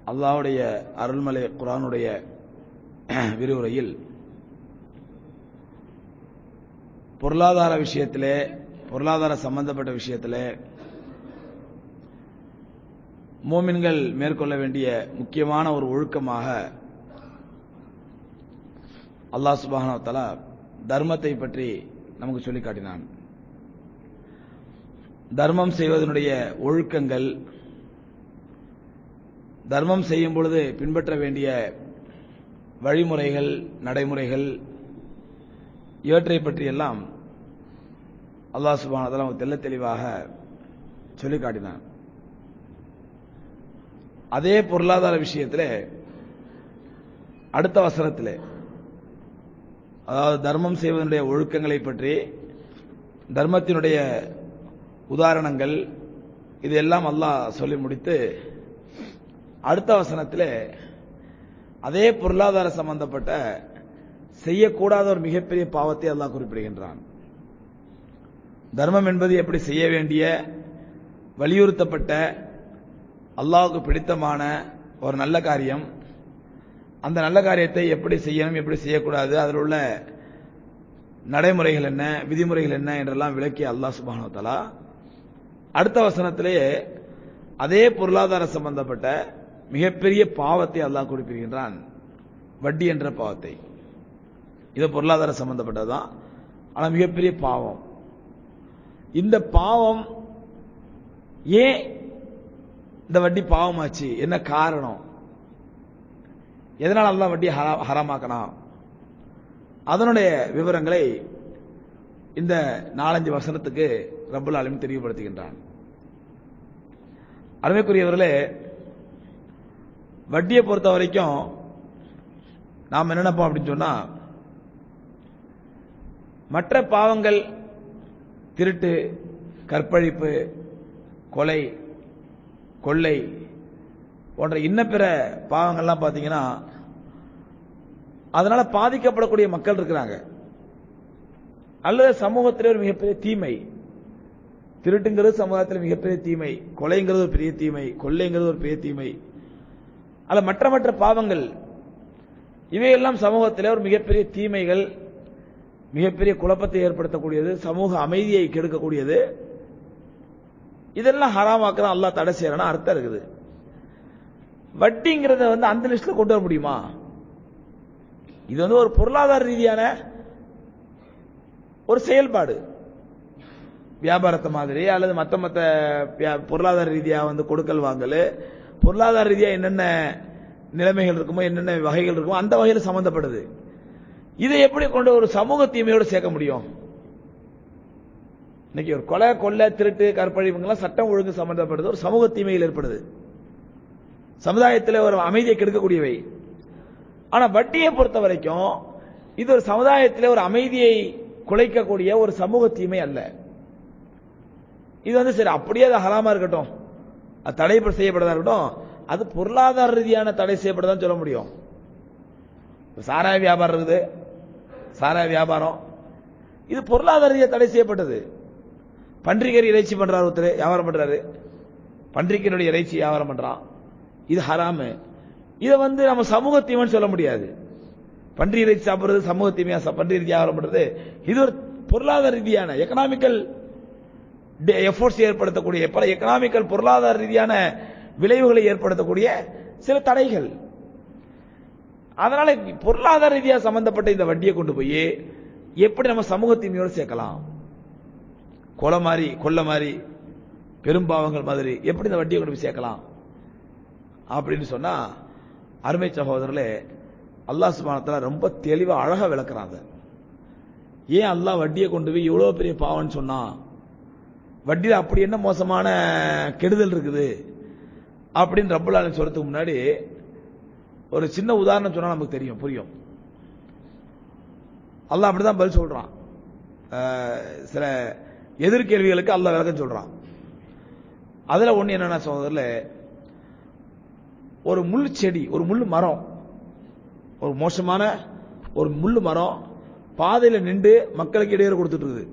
அல்லாஹ்வுடைய அருள்மலை குரானுடைய விரிவுரையில் பொருளாதார விஷயத்திலே பொருளாதார சம்பந்தப்பட்ட விஷயத்திலே மோமின்கள் மேற்கொள்ள வேண்டிய முக்கியமான ஒரு ஒழுக்கமாக அல்லாஹ் சுப்ஹானஹு வ தஆலா தர்மத்தை பற்றி நமக்கு சொல்லி காட்டினான் தர்மம் செய்வதனுடைய ஒழுக்கங்கள் தர்மம் செய்யும் பொழுது பின்பற்ற வேண்டிய வழிமுறைகள் நடைமுறைகள் இவற்றை பற்றியெல்லாம் அல்லாஹ் சுப்ஹானஹு வ தஆலா நமக்கு தெள்ளத் தெளிவாக சொல்லி காட்டினான் அதே பொருளாதார விஷயத்தில் அடுத்த வசனத்தில் அதாவது தர்மம் செய்வதனுடைய ஒழுக்கங்களை பற்றி தர்மத்தினுடைய உதாரணங்கள் இதெல்லாம் அல்லாஹ் சொல்லி முடித்து அடுத்த வசனத்தில் அதே பொருளாதார சம்பந்தப்பட்ட செய்யக்கூடாத ஒரு மிகப்பெரிய பாவத்தை அல்லாஹ் குறிப்பிடுகின்றான் தர்மம் என்பது எப்படி செய்ய வேண்டிய வலியுறுத்தப்பட்ட அல்லாஹுக்கு பிடித்தமான ஒரு நல்ல காரியம் அந்த நல்ல காரியத்தை எப்படி செய்யணும் எப்படி செய்யக்கூடாது அதில் உள்ள நடைமுறைகள் என்ன விதிமுறைகள் என்ன என்றெல்லாம் விளக்கிய அல்லாஹ் சுபானு தலா அடுத்த வசனத்திலேயே அதே பொருளாதார சம்பந்தப்பட்ட மிகப்பெரிய பாவத்தை அல்லாஹ் குறிப்பிடுகின்றான் வட்டி என்ற பாவத்தை இது பொருளாதார சம்பந்தப்பட்டதுதான் ஆனால் மிகப்பெரிய பாவம் இந்த பாவம் ஏன் இந்த வட்டி பாவமாச்சு என்ன காரணம் எதனால் அல்லாஹ் வட்டி ஹராமாக்கணும் அதனுடைய விவரங்களை இந்த நாலஞ்சு வசனத்துக்கு ரப்புல் ஆலமின் தெளிவுபடுத்துகின்றான் அருமைக்குரியவர்களே வட்டியை பொறுத்த வரைக்கும் நாம் என்ன நினைப்போம் அப்படின்னு சொன்னா மற்ற பாவங்கள் திருட்டு கற்பழிப்பு கொலை கொள்ளை போன்ற இன்ன பிற பாவங்கள்லாம் பார்த்தீங்கன்னா அதனால பாதிக்கப்படக்கூடிய மக்கள் இருக்கிறாங்க அல்லது சமூகத்தில் ஒரு மிகப்பெரிய தீமை திருட்டுங்கிறது சமுதாயத்தில் மிகப்பெரிய தீமை கொலைங்கிறது ஒரு பெரிய தீமை கொள்ளைங்கிறது ஒரு பெரிய தீமை அல்ல மற்ற மற்ற பாவங்கள் இவையெல்லாம் சமூகத்தில் ஒரு மிகப்பெரிய தீமைகள் மிகப்பெரிய குழப்பத்தை ஏற்படுத்தக்கூடியது சமூக அமைதியை கெடுக்கக்கூடியது இதெல்லாம் ஹராமாக்க அல்லாஹ் தடை செய்யறானா அர்த்தம் இருக்குது வட்டிங்கிறத வந்து அந்த லிஸ்ட்ல கொண்டு வர முடியுமா இது வந்து ஒரு பொருளாதார ரீதியான ஒரு செயல்பாடு வியாபாரத்தை மாதிரி அல்லது மத்த மத்த பொருளாதார ரீதியா வந்து கொடுக்கல் வாங்கல் பொருளாதார ரீதியா என்னென்ன நிலைமைகள் இருக்குமோ என்னென்ன வகைகள் இருக்குமோ அந்த வகையில் சம்பந்தப்படுது இதை எப்படி கொண்டு ஒரு சமூக தீமையோடு சேர்க்க முடியும் இன்னைக்கு ஒரு கொலை கொள்ளை திருட்டு கற்பழிப்புங்கெல்லாம் சட்டம் ஒழுங்கு சம்பந்தப்படுது ஒரு சமூக தீமையில் ஏற்படுது சமுதாயத்தில் ஒரு அமைதியை கெடுக்கக்கூடியவை ஆனா வட்டியை பொறுத்த வரைக்கும் இது ஒரு சமுதாயத்தில் ஒரு அமைதியை குலைக்கக்கூடிய ஒரு சமூக தீமை அல்ல இது வந்து சரி அப்படியே அது ஹராமா இருக்கட்டும் அது தடை செய்யப்படதா இருக்கட்டும் அது பொருளாதார ரீதியான தடை செய்யப்படதான் சொல்ல முடியும் சாராய வியாபாரம் இருக்குது சாராய வியாபாரம் இது பொருளாதார ரீதியாக தடை செய்யப்பட்டது பன்றிக்கறி இறைச்சி பண்றாரு ஒருத்தர் வியாபாரம் பண்றாரு பன்றிக்கனுடைய இறைச்சி வியாபாரம் பண்றான் இது ஹராமு இதை வந்து நம்ம சமூக தீமைன்னு சொல்ல முடியாது பன்றி இறைச்சி சாப்பிடுறது சமூக தீமையா பன்றி இறைச்சி வியாபாரம் பண்றது இது ஒரு பொருளாதார ரீதியான எக்கனாமிக்கல் எஃபோர்ட்ஸ் ஏற்படுத்தக்கூடிய பல எக்கனாமிக்கல் பொருளாதார ரீதியான விளைவுகளை ஏற்படுத்தக்கூடிய சில தடைகள் அதனால பொருளாதார ரீதியாக சம்பந்தப்பட்ட இந்த வட்டியை கொண்டு போய் எப்படி நம்ம சமூக தீமையோடு சேர்க்கலாம் கொலை மாதிரி கொள்ள மாதிரி பெரும்பாவங்கள் மாதிரி எப்படி இந்த வட்டியை கொண்டு போய் சேர்க்கலாம் அப்படின்னு சொன்னா அருமை சகோதரர்களே அல்லாஹ் சுபானத்தில் ரொம்ப தெளிவா அழகா விளக்குறாங்க ஏன் அல்லாஹ் வட்டியை கொண்டு போய் இவ்வளவு பெரிய பாவம்னு சொன்னா வட்டியில் அப்படி என்ன மோசமான கெடுதல் இருக்குது அப்படின்னு ரப்புல்லாலின் சொல்றதுக்கு முன்னாடி ஒரு சின்ன உதாரணம் சொன்னா நமக்கு தெரியும் புரியும் அல்லாஹ் அப்படிதான் பதில் சொல்றான் சில எதிர்கேள்விகளுக்கு அல்லாஹ் விளக்கம் சொல்றான் அதுல ஒண்ணு என்னன்னா சகோதரர்ல ஒரு முள் செடி ஒரு முள் மரம் ஒரு மோசமான ஒரு முள் மரம் பாதையில நின்று மக்களுக்கு இடையூறு கொடுத்துட்டு இருக்குது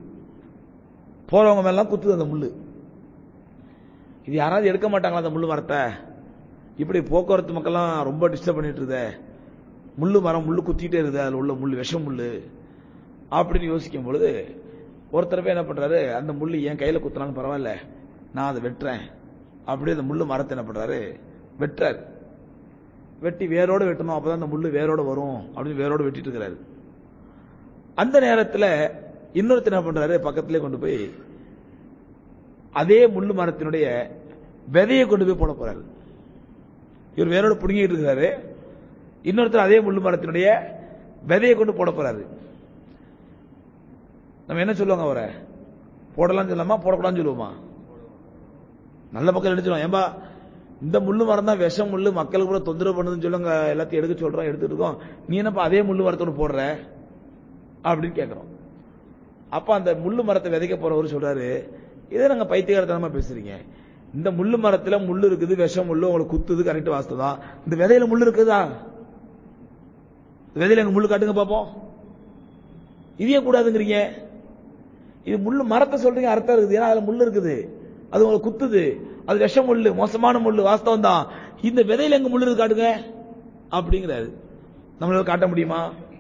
போறவங்க மேலாம் குத்துது அந்த முள்ளு இது யாராவது எடுக்க மாட்டாங்களா அந்த முள்ளு மரத்தை இப்படி போக்குவரத்து மக்கள்லாம் ரொம்ப டிஸ்டர்ப் பண்ணிட்டு இருந்தே முள்ளு மரம் முள்ளு குத்திட்டே இருக்குது அதுல உள்ள முள்ளு விஷம் முள்ளு அப்படின்னு யோசிக்கும் பொழுது ஒருத்தர் போய் என்ன பண்றாரு அந்த முள்ளு என் கையில குத்துனாலும் பரவாயில்ல நான் அதை வெட்டுறேன் அப்படியே அந்த முள்ளு மரத்தை என்ன பண்றாரு வெட்டுறாரு வெட்டி வேரோட வெட்டணும் அப்பதான் அந்த முள்ளு வேரோட வரும் அப்படின்னு வேரோட வெட்டிட்டு இருக்கிறாரு அந்த நேரத்தில் இன்னொருத்தர் என்ன பண்றாரு பக்கத்திலே கொண்டு போய் அதே முள்ளு மரத்தினுடைய விதையை கொண்டு போய் போட போறாரு இவர் வேரோட புடுங்கிட்டு இருக்கிறாரு இன்னொருத்தர் அதே முள்ளு மரத்தினுடைய விதையை கொண்டு போட போறாரு நம்ம என்ன சொல்லுவாங்க அவரை போடலாம் சொல்லாமா போடக்கூடாதுன்னு சொல்லுவோமா நல்ல மக்கள் எடுத்து சொல்லுவாங்க ஏம்பா இந்த முள்ளு மரம் தான் விஷம் முள்ளு மக்களுக்கு கூட தொந்தரவு பண்ணுதுன்னு சொல்லுங்க எல்லாத்தையும் எடுக்க சொல்றோம் எடுத்துட்டு இருக்கோம் நீ என்னப்பா அதே முள்ளு மரத்தோட போடுற அப்படின்னு கேட்கிறோம் அப்ப அந்த முள்ளு மரத்தை விதைக்க போறவர் சொல்றாரு இதை நாங்க பைத்தியகாரத்தனமா பேசுறீங்க இந்த முள்ளு மரத்துல முள்ளு இருக்குது விஷம் முள்ளு உங்களுக்கு குத்துது கரெக்ட் வாஸ்து தான் இந்த விதையில முள்ளு இருக்குதா இந்த விதையில எங்க முள்ளு காட்டுங்க பாப்போம் இது ஏன் கூடாதுங்கிறீங்க இது முள்ளு மரத்தை சொல்றீங்க அர்த்தம் இருக்குது ஏன்னா அதுல முள்ளு இருக்குது அது உங்களுக்கு குத்துது அது விஷம் முள்ளு மோசமான முள்ளு வாஸ்தவம் தான் இந்த விதையில எங்க முள்ளு இருக்கு காட்டுங்க அப்படிங்கிறாரு நம்மளால காட்ட முடியுமா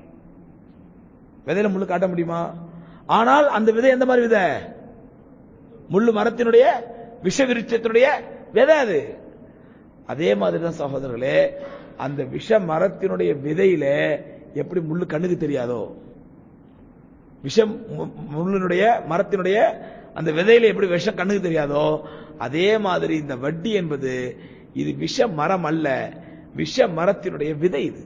விதையில முள்ளு காட்ட முடியுமா ஆனால் அந்த விதை எந்த மாதிரி விதை முள்ளு மரத்தினுடைய விஷ விருட்சத்தினுடைய விதை அது அதே மாதிரி தான் சகோதரர்களே அந்த விஷ மரத்தினுடைய விதையில எப்படி முள்ளு கண்ணுக்கு தெரியாதோ விஷம் மு- முள்ளினுடைய மரத்தினுடைய அந்த விதையில எப்படி விஷம் கண்ணுக்கு தெரியாதோ அதே மாதிரி இந்த வட்டி என்பது இது விஷ மரம் அல்ல விஷ மரத்தினுடைய விதை இது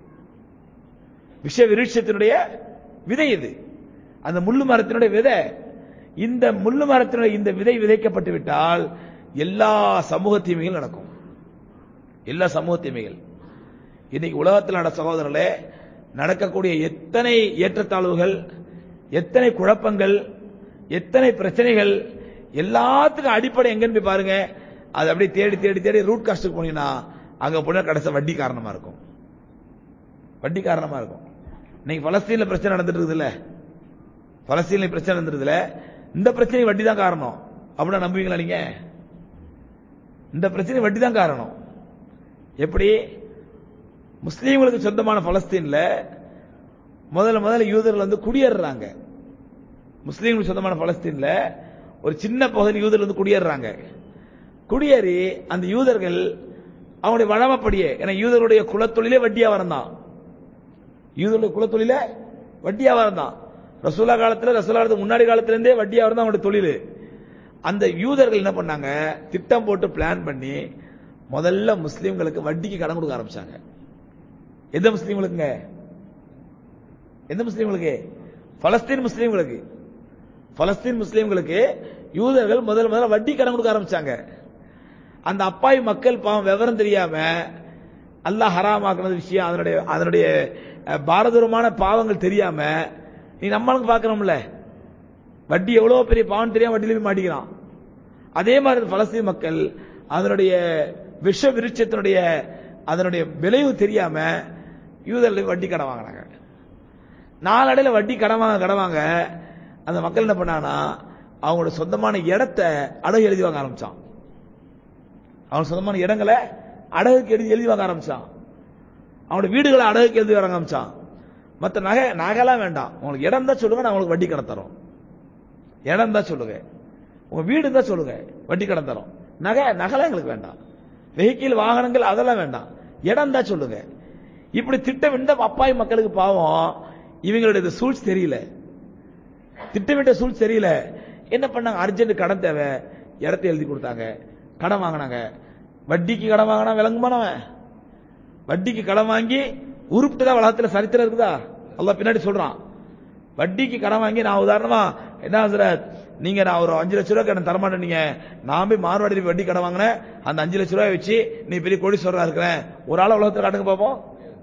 விஷ விருட்சத்தினுடைய விதை இது அந்த முள்ளு மரத்தினுடைய விதை இந்த முள்ளு மரத்தினுடைய இந்த விதை விதைக்கப்பட்டு விட்டால் எல்லா சமூக தீமைகள் நடக்கும் எல்லா சமூக தீமைகள் இன்னைக்கு உலகத்தில் நட சகோதரர்களே நடக்கக்கூடிய எத்தனை ஏற்றத்தாழ்வுகள் எத்தனை குழப்பங்கள் எத்தனை பிரச்சனைகள் எல்லாத்துக்கும் அடிப்படை எங்கன்னு போய் பாருங்க அது அப்படியே தேடி தேடி தேடி ரூட் காஸ்ட்டுக்கு போனீங்கன்னா அங்க போனா கடைசி வட்டி காரணமா இருக்கும் வட்டி காரணமா இருக்கும் இன்னைக்கு பலஸ்தீன்ல பிரச்சனை நடந்துட்டு இருக்குதுல்ல பலஸ்தீன்ல பிரச்சனை நடந்துருதுல இந்த பிரச்சனை வட்டி தான் காரணம் அப்படின்னா நம்புவீங்களா நீங்க இந்த பிரச்சனை வட்டி தான் காரணம் எப்படி முஸ்லீம்களுக்கு சொந்தமான பலஸ்தீன்ல முதல்ல முதல்ல யூதர்கள் வந்து குடியேறுறாங்க முஸ்லீம்களுக்கு சொந்தமான பலஸ்தீன்ல ஒரு சின்ன பகுதி யூதர்கள் வந்து குடியேறுறாங்க குடியேறி அந்த யூதர்கள் அவங்களுடைய வழமப்படியே ஏன்னா யூதருடைய குலத்தொழிலே வட்டி வியாபாரம் தான் யூதருடைய குலத்தொழில வட்டி வியாபாரம் தான் ரசூலா காலத்துல ரசூலா காலத்துக்கு முன்னாடி காலத்துல இருந்தே வட்டி வியாபாரம் தான் அவங்களுடைய தொழில் அந்த யூதர்கள் என்ன பண்ணாங்க திட்டம் போட்டு பிளான் பண்ணி முதல்ல முஸ்லீம்களுக்கு வட்டிக்கு கடன் கொடுக்க ஆரம்பிச்சாங்க எந்த முஸ்லீம்களுக்குங்க எந்த முஸ்லீம்களுக்கு பலஸ்தீன் முஸ்லீம்களுக்கு பலஸ்தீன் முஸ்லீம்களுக்கு யூதர்கள் முதல் முதல்ல வட்டி கடன் கொடுக்க ஆரம்பிச்சாங்க அந்த அப்பாவி மக்கள் பாவம் விவரம் தெரியாம அல்லாஹ் ஹராமாக்குனது விஷயம் அதனுடைய அதனுடைய அஹ், பாரதூரமான பாவங்கள் தெரியாம நீ நம்மளுக்கு பார்க்கணும்ல வட்டி எவ்வளவு பெரிய பாவம் தெரியாம வட்டியில போய் மாட்டிக்கிறான் அதே மாதிரி இந்த பலஸ்தீன் மக்கள் அதனுடைய விஷ விருட்சத்தினுடைய அதனுடைய விளைவு தெரியாம யூதர்கள் வட்டி கடன் வாங்கினாங்க நாளடைவில் வட்டி கடன் வாங்க கடன் வாங்க அந்த மக்கள் என்ன பண்ணாங்கன்னா அவங்களோட சொந்தமான இடத்தை அடகு எழுதி வாங்க ஆரம்பிச்சான் அவன் சொந்தமான இடங்களை அடகுக்கு எழுதி எழுதி வாங்க ஆரம்பிச்சான் அவனோட வீடுகளை அடகுக்கு எழுதி வாங்க ஆரம்பிச்சான் மற்ற நகை நகைலாம் வேண்டாம் உங்களுக்கு இடம் தான் சொல்லுங்க நான் உங்களுக்கு வட்டி கடன் தரோம் இடம் தான் சொல்லுங்க உங்க வீடு தான் சொல்லுங்க வட்டி கடன் தரோம் நகை நகைலாம் எங்களுக்கு வேண்டாம் வெஹிக்கிள் வாகனங்கள் அதெல்லாம் வேண்டாம் இடம் தான் சொல்லுங்க இப்படி திட்டமிட்ட அப்பாவி மக்களுக்கு பாவம் இவங்களுடைய இந்த சூழ்ச்சி தெரியல திட்டமிட்ட சூழ்ச்சி தெரியல என்ன பண்ணாங்க அர்ஜென்ட் கடன் தேவை இடத்தை எழுதி கொடுத்தாங்க கடன் வாங்கினாங்க வட்டிக்கு கடன் வாங்கினா விளங்குமானவன் வட்டிக்கு கடன் வாங்கி உருப்பிட்டு வளத்துல சரித்திரம் இருக்குதா அல்லாஹ் பின்னாடி சொல்றான் வட்டிக்கு கடன் வாங்கி நான் உதாரணமா என்ன ஹசரத் நீங்க நான் ஒரு அஞ்சு லட்ச ரூபாய் கடன் தரமாட்டேன் நீங்க நான் போய் மார்வாடி வட்டி கடன் வாங்கினேன் அந்த அஞ்சு லட்ச ரூபாய் வச்சு நீ பெரிய கோடீஸ்வரரா இருக்கிறேன் ஒரு ஆள உலகத்துல காட்டுங்க பாப்போம்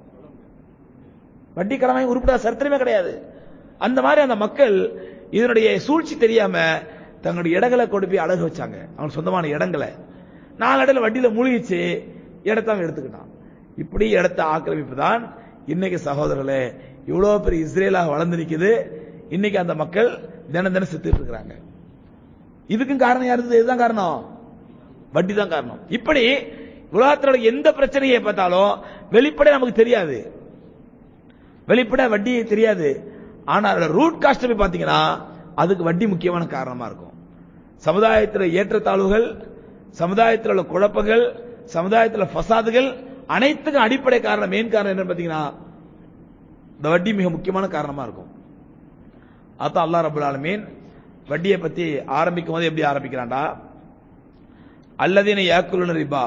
வட்டி கடன் வாங்கி உருப்பிடாத சரித்திரமே கிடையாது அந்த மாதிரி அந்த மக்கள் இதனுடைய சூழ்ச்சி தெரியாம தங்களுடைய இடங்களை கொண்டு போய் அடகு வச்சாங்க அவங்க சொந்தமான இடங்களை நாலடைவில் வட்டியில மூழ்கிச்சு இடத்த அவன் எடுத்துக்கிட்டான் இப்படி இடத்த ஆக்கிரமிப்பு தான் இன்னைக்கு சகோதரர்களே இவ்வளவு பெரிய இஸ்ரேலாக வளர்ந்து நிக்குது இன்னைக்கு அந்த மக்கள் தினம் தினம் செத்துட்டு இருக்கிறாங்க இதுக்கும் காரணம் யாரு இதுதான் காரணம் வட்டி தான் காரணம் இப்படி உலகத்தோட எந்த பிரச்சனையை பார்த்தாலும் வெளிப்படை நமக்கு தெரியாது வெளிப்படை வட்டி தெரியாது ஆனா அதோட ரூட் காஸ்ட் போய் பாத்தீங்கன்னா அதுக்கு வட்டி முக்கியமான காரணமா இருக்கும் சமுதாயத்தில் ஏற்றத்தாழ்வுகள் சமுதாயத்தில் உள்ள குழப்பங்கள் சமுதாயத்தில் ஃபசாதுகள் அனைத்துக்கும் அடிப்படை காரணம் மெயின் காரணம் என்ன பாத்தீங்கன்னா இந்த வட்டி மிக முக்கியமான காரணமா இருக்கும் அதான் அல்லாஹ் ரபுல் ஆலமீன் வட்டியை பத்தி ஆரம்பிக்கும் போது எப்படி ஆரம்பிக்கிறான்டா அல்லதீன யாக்குலுன ரிபா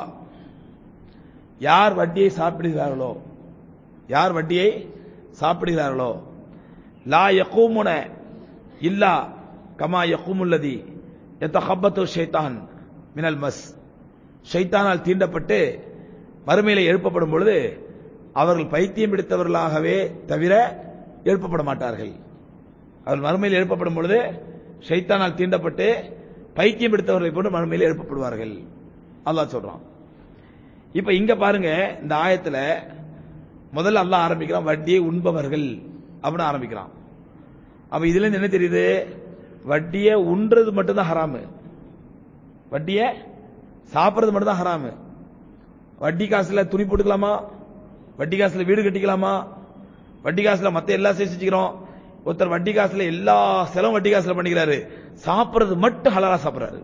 யார் வட்டியை சாப்பிடுகிறார்களோ யார் வட்டியை சாப்பிடுகிறார்களோ லா யகூமுன இல்லா கமா யகூமுல்லதி எத்தஹப்பத்து ஷைத்தான் மினல் மஸ் ஷைத்தானால் தீண்டப்பட்டு மறுமையில எழுப்பப்படும் பொழுது அவர்கள் பைத்தியம் பிடித்தவர்களாகவே தவிர எழுப்பப்பட மாட்டார்கள் அவர்கள் மறுமையில் எழுப்பப்படும் பொழுது ஷைத்தானால் தீண்டப்பட்டு பைத்தியம் பிடித்தவர்களை போன்று மறுமையில் எழுப்பப்படுவார்கள் அல்லாஹ் சொல்றான் இப்ப இங்க பாருங்க இந்த ஆயத்துல முதல்ல அல்லாஹ் ஆரம்பிக்கிறான் வட்டியை உண்பவர்கள் அப்படின்னு ஆரம்பிக்கிறான் அப்ப இதுல இருந்து என்ன தெரியுது வட்டியை உண்றது மட்டும்தான் ஹராமு வட்டியை சாப்பிடுறது மட்டும்தான் ஹராமு வட்டி காசுல துணி போட்டுக்கலாமா வட்டி காசுல வீடு கட்டிக்கலாமா வட்டி காசுல மத்த எல்லாம் செஞ்சுக்கிறோம் ஒருத்தர் வட்டி காசுல எல்லா செலவும் வட்டி காசுல பண்ணிக்கிறாரு சாப்பிடுறது மட்டும் ஹலாலா சாப்பிடுறாரு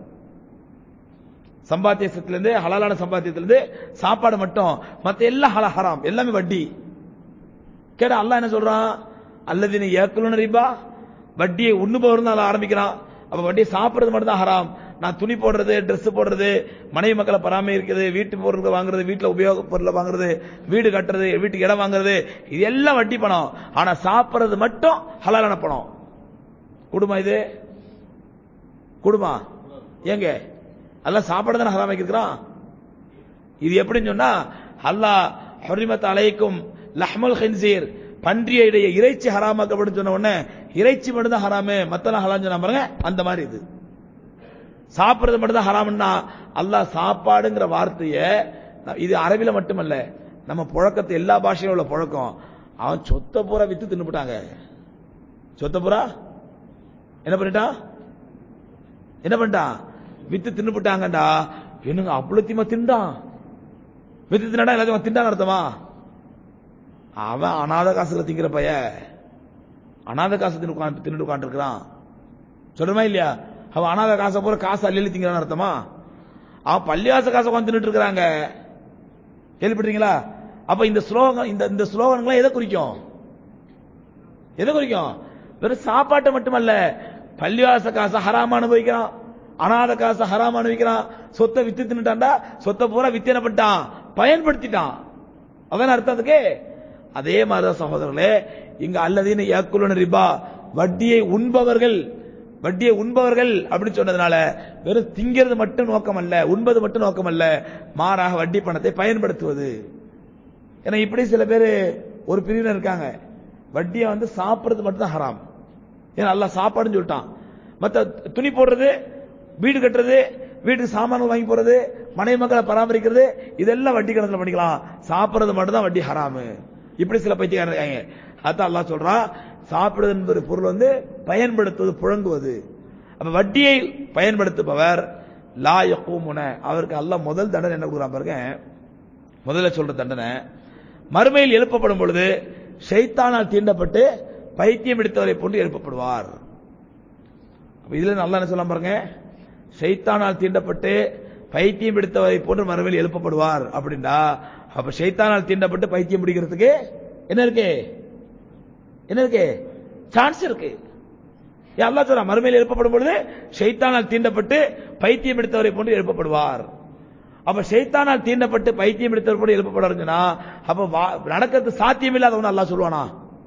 சம்பாத்தியத்திலிருந்து ஹலாலான சம்பாத்தியத்திலிருந்து சாப்பாடு மட்டும் மத்த எல்லாம் ஹலா ஹராம் எல்லாமே வட்டி கேட்டா அல்லாஹ் என்ன சொல்றான் அல்லது நீ ஏக்கலுன ரிபா வட்டியை உண்ணுபவர் தான் ஆரம்பிக்கிறான் அப்ப வட்டியை சாப்பிடுறது மட்டும் தான் ஹராம் நான் துணி போடுறது Dress போடுறது மனைவி மக்களை பராமரிக்கிறது வீட்டு பொருட்கள் வாங்குறது வீட்டுல உபயோக பொருளை வாங்குறது வீடு கட்டுறது வீட்டுக்கு இடம் வாங்குறது இது எல்லாம் வட்டி பணம் ஆனா சாப்பிடுறது மட்டும் ஹலாலான பணம் குடும்பம் இது குடுமா ஏங்க அல்லாஹ் சாப்பாடு தானே ஹராம் வைக்கிறான் இது எப்படின்னு சொன்னா அல்லாஹ் ஹரிமத் அலைக்கும் லஹ்மல் ஹின்சீர் பன்றியுடைய இறைச்சி ஹராமாக்கப்படும் சொன்ன உடனே இறைச்சி மட்டும் தான் ஹராமு மத்தெல்லாம் ஹலாம் சொன்னா பாருங்க அந்த மாதிரி இது சாப்பிடுறது மட்டும் தான் ஹராம்னா அல்லாஹ் சாப்பாடுங்கிற வார்த்தைய இது அரபில மட்டுமல்ல நம்ம புழக்கத்தை எல்லா பாஷையிலும் உள்ள புழக்கம் அவன் சொத்த பூரா வித்து தின்னுபிட்டாங்க சொத்த பூரா என்ன பண்ணிட்டான் என்ன பண்ணிட்டான் வித்து தின்னுபிட்டாங்கடா என்னங்க அவ்வளோத்தியமா தின்றான் வித்து தின்னடா எல்லாத்தையும் திண்டான் அர்த்தமா அவன் அனாத காசுல திங்கிற பைய அனாத காசு தின்னு உட்கார்ந்து- தின்னுட்டு உட்காந்துருக்கிறான் சொல்றமா இல்லையா அவன் அனாத காசை பூரா காசு அள்ளி அள்ளி திங்கிறான் அர்த்தமா அவன் பள்ளிவாச காசை உட்காந்து தின்னுட்டு இருக்கிறாங்க கேள்விப்பட்டீங்களா அப்ப இந்த ஸ்லோகம் இந்த இந்த ஸ்லோகன்லாம் எதை குறிக்கும் எதை குறிக்கும் வெறும் சாப்பாட்டை மட்டுமல்ல பள்ளிவாச காசை ஹராம அனுபவிக்கிறான் அனாத காசை ஹராம அனுபவிக்கிறான் சொத்தை வித்து தின்னுட்டான்டா சொத்தை பூரா வித்து என்ன பண்ணிட்டான் பயன்படுத்திட்டான் அதான் அர்த்தம் அதுக்கு அதே மாதிரிதான் சகோதரர்களே இங்க அல்லதீன யாக்குலுன ரிபா வட்டியை உண்பவர்கள் வட்டியை உண்பவர்கள் அப்படின்னு சொன்னதுனால வெறும் திங்கிறது மட்டும் நோக்கம் அல்ல உண்பது மட்டும் நோக்கம் அல்ல மாறாக வட்டி பணத்தை பயன்படுத்துவது ஏன்னா இப்படி சில பேர் ஒரு பிரிவினர் இருக்காங்க வட்டியை வந்து சாப்பிடுறது மட்டும் தான் ஹராம் ஏன்னா அல்லாஹ் சாப்பாடுன்னு சொல்லிட்டான் மத்த துணி போடுறது வீடு கட்டுறது வீட்டுக்கு சாமான்கள் வாங்கி போறது மனைவி மக்களை பராமரிக்கிறது இதெல்லாம் வட்டி கணக்கில் பண்ணிக்கலாம் சாப்பிடுறது மட்டும் தான் வட்டி ஹராமு இப்படி சில பைத்தியக்காரர் இருக்காங்க அதான் அல்லாஹ் சொல்றான் சாப்பிடுவது என்பது பொருள் வந்து பயன்படுத்துவது புழங்குவது அப்ப வட்டியை பயன்படுத்துபவர் லா யக்கூமுன அவருக்கு அல்லாஹ் முதல் தண்டனை என்ன கொடுக்குறான் பாருங்க முதல்ல சொல்ற தண்டனை மறுமையில் எழுப்பப்படும் பொழுது ஷைத்தானால் தீண்டப்பட்டு பைத்தியம் எடுத்தவரை போன்று எழுப்பப்படுவார் அப்ப இதுல நல்லா என்ன சொல்லலாம் பாருங்க ஷைத்தானால் தீண்டப்பட்டு பைத்தியம் எடுத்தவரை போன்று மறுமையில் எழுப்பப்படுவார் அப்படின்னா அப்ப ஷைத்தானால் தீண்டப்பட்டு பைத்தியம் பிடிக்கிறதுக்கு என்ன இருக்கு என்ன இருக்கு சான்ஸ் இருக்கு ஏன் அல்லாஹ் சொல்றான் மறுமையில் எழுப்பப்படும் பொழுது ஷைத்தானால் தீண்டப்பட்டு பைத்தியம் எடுத்தவரை போன்று எழுப்பப்படுவார் அப்ப ஷைத்தானால் தீண்டப்பட்டு பைத்தியம் எடுத்தவர் போன்று எழுப்பப்படுறாருன்னா அப்ப வா- நடக்கிறது சாத்தியம் இல்லாத ஒண்ணு அல்லாஹ் சொல்லுவானா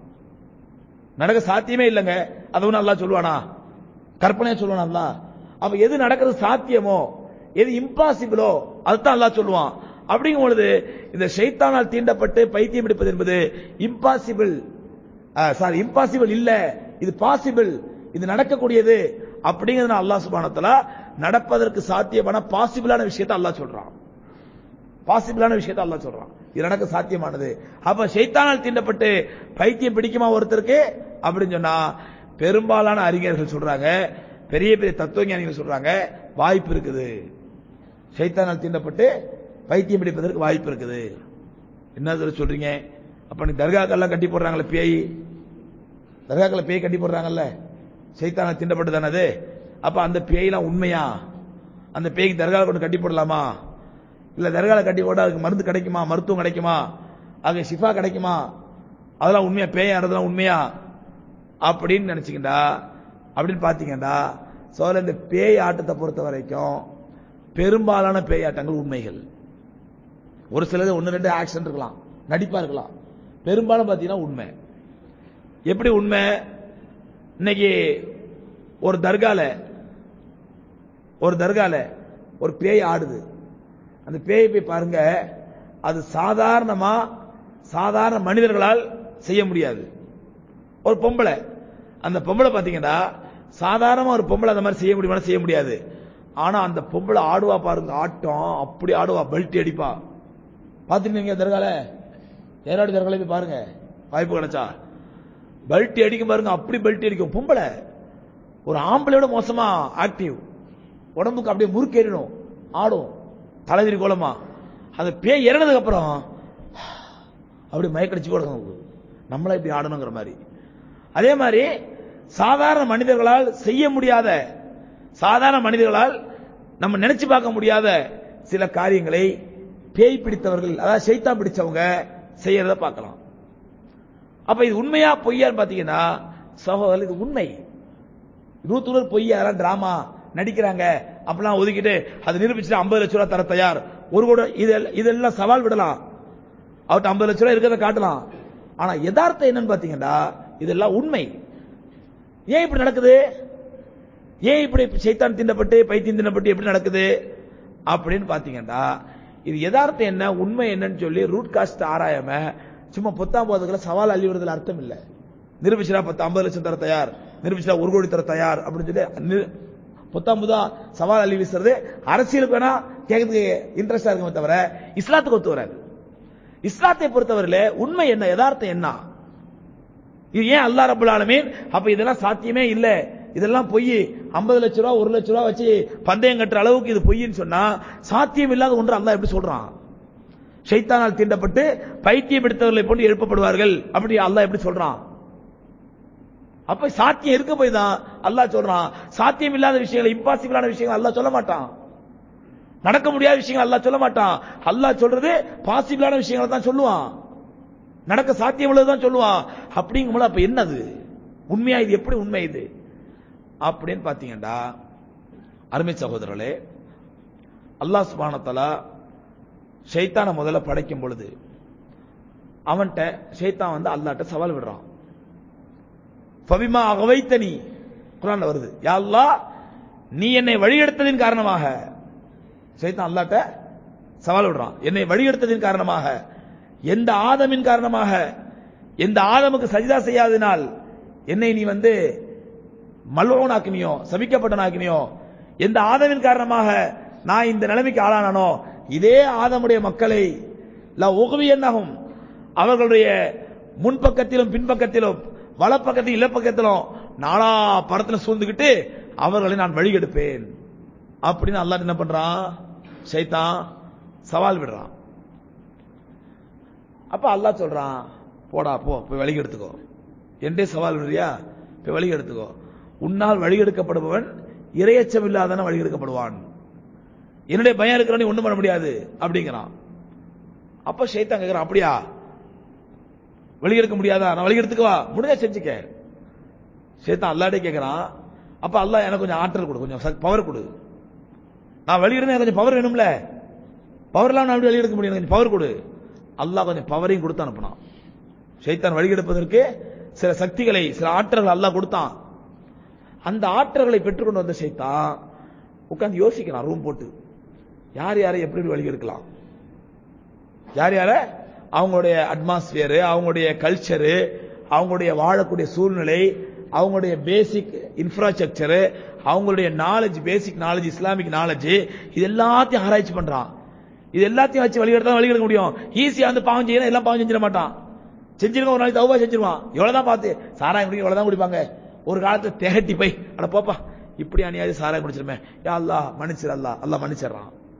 நடக்க சாத்தியமே இல்லைங்க அது ஒண்ணு அல்லாஹ் சொல்லுவானா கற்பனையா சொல்லுவானா அல்லாஹ் அப்ப எது நடக்கிறது சாத்தியமோ எது இம்பாசிபிளோ அதுதான் அல்லாஹ் சொல்லுவான் அப்படிங்கும் பொழுது இந்த ஷைத்தானால் தீண்டப்பட்டு பைத்தியம் எடுப்பது என்பது இம்பாசிபிள் சாரி இம்பாசிபிள் இல்ல இது பாசிபிள் இது நடக்கக்கூடியது அப்படிங்கிறது அல்லாஹ் சுபானத்துல நடப்பதற்கு சாத்தியமான பாசிபிளான விஷயத்தை அல்லாஹ் சொல்றான் பாசிபிளான விஷயத்தை அல்லாஹ் சொல்றான் இது நடக்க சாத்தியமானது அப்ப ஷைத்தானால் தீண்டப்பட்டு பைத்தியம் பிடிக்குமா ஒருத்தருக்கு அப்படின்னு சொன்னா பெரும்பாலான அறிஞர்கள் சொல்றாங்க பெரிய பெரிய தத்துவ ஞானிகள் சொல்றாங்க வாய்ப்பு இருக்குது ஷைத்தானால் தீண்டப்பட்டு பைத்தியம் பிடிப்பதற்கு வாய்ப்பு இருக்குது என்ன சொல்ல சொல்றீங்க அப்ப நீ தர்காக்கெல்லாம் கட்டி போடுறாங்களே பேய் தர்காக்களை பேய் கட்டி போடுறாங்கல்ல சைத்தான திண்டப்பட்டு தானே அது அப்ப அந்த பேய்லாம் உண்மையா அந்த பேய்க்கு தர்காவை கொண்டு கட்டி போடலாமா இல்ல தர்கால கட்டி போட்டா அதுக்கு மருந்து கிடைக்குமா மருத்துவம் கிடைக்குமா அங்க ஷிஃபா கிடைக்குமா அதெல்லாம் உண்மையா பேயாடுறதுலாம் உண்மையா அப்படின்னு நினைச்சுக்கிண்டா அப்படின்னு பாத்தீங்கன்னா சோழ இந்த பேய் ஆட்டத்தை பொறுத்த வரைக்கும் பெரும்பாலான பேய் ஆட்டங்கள் உண்மைகள் ஒரு சிலது ஒன்னு ரெண்டு ஆக்ஷன் இருக்கலாம் நடிப்பா இருக்கலாம் பெரும்பாலும் பாத்தீங்கன்னா உண்மை எப்படி உண்மை இன்னைக்கு ஒரு தர்கால ஒரு தர்கால ஒரு பேய் ஆடுது அந்த பேயை போய் பாருங்க அது சாதாரணமா சாதாரண மனிதர்களால் செய்ய முடியாது ஒரு பொம்பளை அந்த பொம்பளை பாத்தீங்கன்னா சாதாரணமா ஒரு பொம்பளை அந்த மாதிரி செய்ய முடியுமா செய்ய முடியாது ஆனா அந்த பொம்பளை ஆடுவா பாருங்க ஆட்டம் அப்படி ஆடுவா பெல்ட் அடிப்பா பாத்துருக்கீங்க தர்கால ஏராடி தர்கால போய் பாருங்க வாய்ப்பு கிடைச்சா பெல்ட் அடிக்கும் பாருங்க அப்படி பெல்ட் அடிக்கும் பொம்பளை ஒரு ஆம்பளையோட மோசமா ஆக்டிவ் உடம்புக்கு அப்படியே முறுக்கேறிடும் ஆடும் தலைவிரி கோலமா அந்த பேய் இறங்கினதுக்கு அப்புறம் அப்படி மயக்கடிச்சு கொடுக்கும் நம்மளா இப்படி ஆடணுங்கிற மாதிரி அதே மாதிரி சாதாரண மனிதர்களால் செய்ய முடியாத சாதாரண மனிதர்களால் நம்ம நினைச்சு பார்க்க முடியாத சில காரியங்களை பேய் பிடித்தவர்கள் அதாவது சைத்தான் பிடிச்சவங்க செய்யறத பார்க்கலாம் அப்ப இது உண்மையா பொய்யான்னு பாத்தீங்கன்னா சகோதரர் இது உண்மை நூத்து பொய்யா யாராவது டிராமா நடிக்கிறாங்க அப்பெல்லாம் ஒதுக்கிட்டு அது நிரூபிச்சுட்டு ஐம்பது லட்ச ரூபா தர தயார் ஒரு கூட இதெல்லாம் இதெல்லாம் சவால் விடலாம் அவர்கிட்ட ஐம்பது லட்ச ரூபா இருக்கிறத காட்டலாம் ஆனா யதார்த்தம் என்னன்னு பாத்தீங்கன்னா இதெல்லாம் உண்மை ஏன் இப்படி நடக்குது ஏன் இப்படி சைத்தான் தின்னப்பட்டு பைத்தியம் தின்னப்பட்டு எப்படி நடக்குது அப்படின்னு பாத்தீங்கன்னா இது யதார்த்தம் என்ன உண்மை என்னன்னு சொல்லி ரூட் காஸ்ட் ஆராயாம சும்மா பொத்தாம் போதுகளை சவால் அள்ளி விடுறதுல அர்த்தம் இல்ல நிரூபிச்சா பத்து ஐம்பது லட்சம் தர தயார் நிரூபிச்சா ஒரு கோடி தர தயார் அப்படின்னு சொல்லி பொத்தாம் புதா சவால் அள்ளி வீசுறது அரசியலுக்கு வேணா கேட்கறதுக்கு இன்ட்ரெஸ்டா இருக்குமே தவிர இஸ்லாத்துக்கு ஒத்து வராது இஸ்லாத்தை பொறுத்தவரையில உண்மை என்ன யதார்த்தம் என்ன இது ஏன் அல்லா ரபுல் ஆலமீன் அப்ப இதெல்லாம் சாத்தியமே இல்ல இதெல்லாம் பொய் ஐம்பது லட்ச ரூபா ஒரு லட்ச ரூபா வச்சு பந்தயம் கட்டுற அளவுக்கு இது பொய்ன்னு சொன்னா சாத்தியம் இல்லாத ஒன்று அல்லாஹ் எப்படி சொல்றான் ஷைத்தானால் தீண்டப்பட்டு பைத்தியம் எடுத்தவர்களை போன்று எழுப்பப்படுவார்கள் அப்படி அல்லாஹ் எப்படி சொல்றான் அப்ப சாத்தியம் இருக்க போய் தான் அல்லாஹ் சொல்றான் சாத்தியம் இல்லாத விஷயங்கள் இம்பாசிபிளான விஷயங்கள் அல்லாஹ் சொல்ல மாட்டான் நடக்க முடியாத விஷயங்கள் அல்லாஹ் சொல்ல மாட்டான் அல்லாஹ் சொல்றது பாசிபிளான விஷயங்களை தான் சொல்லுவான் நடக்க சாத்தியம் உள்ளதுதான் சொல்லுவான் அப்படிங்கும்போது அப்ப என்னது உண்மையா இது எப்படி உண்மை இது அப்படின்னு பாத்தீங்கன்னா அருமை சகோதரர்களே அல்லாஹ் சுபானத்தலா ஷைத்தான முதல்ல படைக்கும் பொழுது அவன்கிட்ட ஷைத்தான் வந்து அல்லாட்ட சவால் விடுறான் பவிமா அகவைத்த நீ குரான்ல வருது யா அல்லாஹ் நீ என்னை வழியெடுத்ததின் காரணமாக ஷைத்தான் அல்லாட்ட சவால் விடுறான் என்னை வழியெடுத்ததின் காரணமாக எந்த ஆதமின் காரணமாக எந்த ஆதமுக்கு சஜிதா செய்யாததினால் என்னை நீ வந்து மல்வனாக்கினியோ சபிக்கப்பட்டனாக்கினியோ எந்த ஆதமின் காரணமாக நான் இந்த நிலைமைக்கு ஆளானானோ இதே ஆதமுடைய மக்களை உகவியன்னாகும் அவர்களுடைய முன்பக்கத்திலும் பின்பக்கத்திலும் வலப்பக்கத்திலும் இலப்பக்கத்திலும் நாலா படத்துல சூழ்ந்துகிட்டு அவர்களை நான் வழிகெடுப்பேன் அப்படின்னு அல்லாஹ் என்ன பண்றான் சைத்தான் சவால் விடுறான் அப்ப அல்லாஹ் சொல்றான் போடா போ போய் வழி எடுத்துக்கோ என்றே சவால் விடுறியா போய் வழி எடுத்துக்கோ உன்னால் வழி எடுக்கப்படுபவன் இரையச்சம் இல்லாதன வழி எடுக்கப்படுவான் என்னுடைய பயம் இருக்கிறவனே ஒண்ணும் பண்ண முடியாது அப்படிங்கிறான் அப்ப ஷைத்தான் கேக்குறான் அப்படியா வழி எடுக்க முடியாதா நான் வழி எடுத்துக்கவா முடிஞ்சா செஞ்சுக்க ஷைத்தான் அல்லாடே கேக்குறான் அப்ப அல்லாஹ் எனக்கு கொஞ்சம் ஆற்றல் கொடு கொஞ்சம் பவர் கொடு நான் வழி எடுக்க கொஞ்சம் பவர் வேணும்ல பவர்லாம் நான் வழி எடுக்க முடியும் கொஞ்சம் பவர் கொடு அல்லாஹ் கொஞ்சம் பவரையும் கொடுத்து அனுப்பினான் ஷைத்தான் வழி எடுப்பதற்கு சில சக்திகளை சில ஆற்றல்கள் அல்லாஹ் கொடுத்தான் அந்த ஆற்றல்களை பெற்றுக்கொண்டு வந்த ஷைத்தான் உட்கார்ந்து யோசிக்கிறான் ரூம் போட்டு யார் யாரை எப்படி எப்படி வழி எடுக்கலாம் யார் யார அவங்களுடைய அட்மாஸ்பியர் அவங்களுடைய கல்ச்சரு அவங்களுடைய வாழக்கூடிய சூழ்நிலை அவங்களுடைய பேசிக் இன்ஃப்ராஸ்ட்ரக்சர் அவங்களுடைய knowledge basic knowledge Islamic knowledge இது எல்லாத்தையும் ஆராய்ச்சி பண்றான் இது எல்லாத்தையும் வச்சு வழி எடுத்தா வழி எடுக்க முடியும் ஈஸியா வந்து பாவம் செய்யணும் எல்லாம் பாவம் செஞ்சிட மாட்டான் செஞ்சிருக்க ஒரு நாளைக்கு தௌபா செஞ்சிருவான் எவ்வளவுதான் பார்த்து சாராயம் குடிக்க எவ்வளவுதான் குடிப்பாங்க ஒரு காலத்துல திகட்டி போய் அட போப்பா இப்படி அநியாயம் சாராயம் குடிச்சிருமே யா அல்லா மன்னிச்சிரு அல்லா அல்லா மன்னிச்சிடறான்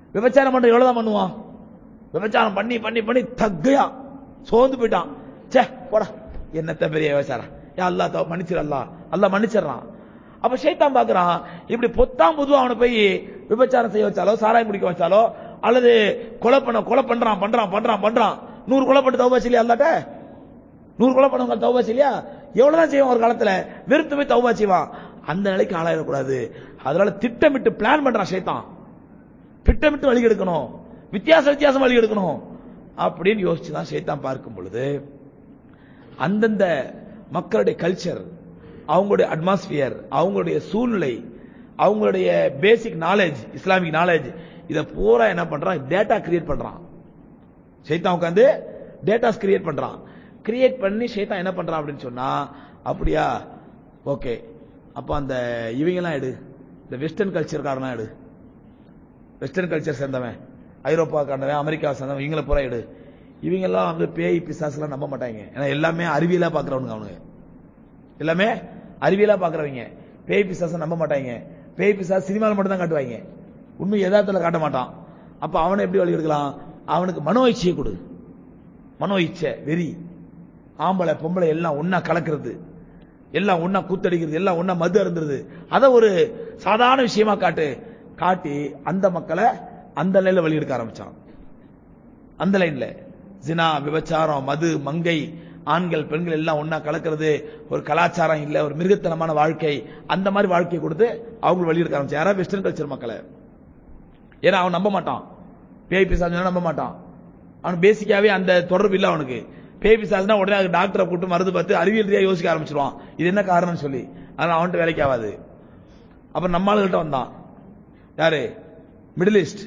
விபச்சாரம் பண்ற எவ்வளவுதான் பண்ணுவான் விபச்சாரம் பண்ணி பண்ணி பண்ணி தக்கையா சோர்ந்து போயிட்டான் ச்சே போடா என்னத்த பெரிய விபச்சாரம் ஏ அல்லாஹ் தவ மன்னிச்சிரு அல்லாஹ் அல்லாஹ் மன்னிச்சிடறான் அப்ப ஷைத்தான் பாக்குறான் இப்படி பொத்தாம் பொதுவா அவனை போய் விபச்சாரம் செய்ய வச்சாலோ சாராயம் குடிக்க வச்சாலோ அல்லது கொலை பண்ண கொலை பண்றான் பண்றான் பண்றான் பண்றான் நூறு கொலை பண்ணி தவா இல்லையா அல்லாட்ட நூறு கொலை பண்ணவங்க தௌபா இல்லையா எவ்வளவுதான் செய்வான் ஒரு காலத்துல வெறுத்து போய் தௌபா செய்வான் அந்த நிலைக்கு ஆளாயிடக்கூடாது அதனால திட்டமிட்டு பிளான் பண்றான் ஷைத்தான் திட்டமிட்டு வழி எடுக்கணும் வித்தியாச வித்தியாசம் வழி எடுக்கணும் அப்படின்னு யோசிச்சு தான் ஷைத்தான் பார்க்கும் பொழுது அந்தந்த மக்களுடைய கல்ச்சர் அவங்களுடைய அட்மாஸ்பியர் அவங்களுடைய சூழ்நிலை அவங்களுடைய பேசிக் நாலேஜ் இஸ்லாமிக் நாலேஜ் இத பூரா என்ன பண்றான் டேட்டா கிரியேட் பண்றான் ஷைத்தான் உட்காந்து டேட்டாஸ் கிரியேட் பண்றான் கிரியேட் பண்ணி ஷைத்தான் என்ன பண்றான் அப்படின்னு சொன்னா அப்படியா ஓகே அப்ப அந்த இவங்கெல்லாம் எடு இந்த வெஸ்டர்ன் கல்ச்சர்காரனா எடு வெஸ்டர்ன் கல்ச்சர் சேர்ந்தவன் ஐரோப்பா காண்டவன் அமெரிக்கா சேர்ந்தவன் இவங்கள பூரா எடு இவங்கெல்லாம் வந்து பேய் பிசாசுலாம் நம்ப மாட்டாங்க ஏன்னா எல்லாமே அறிவியலா பாக்குறவனுங்க அவனுங்க எல்லாமே அறிவியலா பாக்குறவங்க பேய் பிசாச நம்ப மாட்டாங்க பேய் பிசாசு சினிமாவில் மட்டும் தான் காட்டுவாங்க உண்மை யதார்த்தத்தில் காட்ட மாட்டான் அப்ப அவனை எப்படி வழி எடுக்கலாம் அவனுக்கு மனோ இச்சையை கொடு மனோ இச்சை வெறி ஆம்பளை பொம்பளை எல்லாம் ஒன்னா கலக்கிறது எல்லாம் ஒன்னா கூத்தடிக்கிறது எல்லாம் ஒன்னா மது அருந்துறது அத ஒரு சாதாரண விஷயமா காட்டு காட்டி அந்த மக்களை அந்த லைன்ல வழி எடுக்க ஆரம்பிச்சான் அந்த லைன்ல ஜினா விபச்சாரம் மது மங்கை ஆண்கள் பெண்கள் எல்லாம் ஒன்னா கலக்கிறது ஒரு கலாச்சாரம் இல்ல ஒரு மிருகத்தனமான வாழ்க்கை அந்த மாதிரி வாழ்க்கையை கொடுத்து அவங்க வழி எடுக்க ஆரம்பிச்சு யாராவது வெஸ்டர்ன் கல்ச்சர் மக்களை ஏன்னா அவன் நம்ப மாட்டான் பேய் பிசாசுனா நம்ப மாட்டான் அவன் பேசிக்காவே அந்த தொடர்பு இல்ல அவனுக்கு பேய் பிசாசுனா உடனே அது டாக்டரை கூட்டு மருந்து பார்த்து அறிவியல் ரீதியா யோசிக்க ஆரம்பிச்சிருவான் இது என்ன காரணம்னு சொல்லி அதனால அவன்கிட்ட வேலைக்கு ஆகாது அப்புறம் நம்ம ஆளுகிட்ட வந்தான் யாரு மிடில் ஈஸ்ட்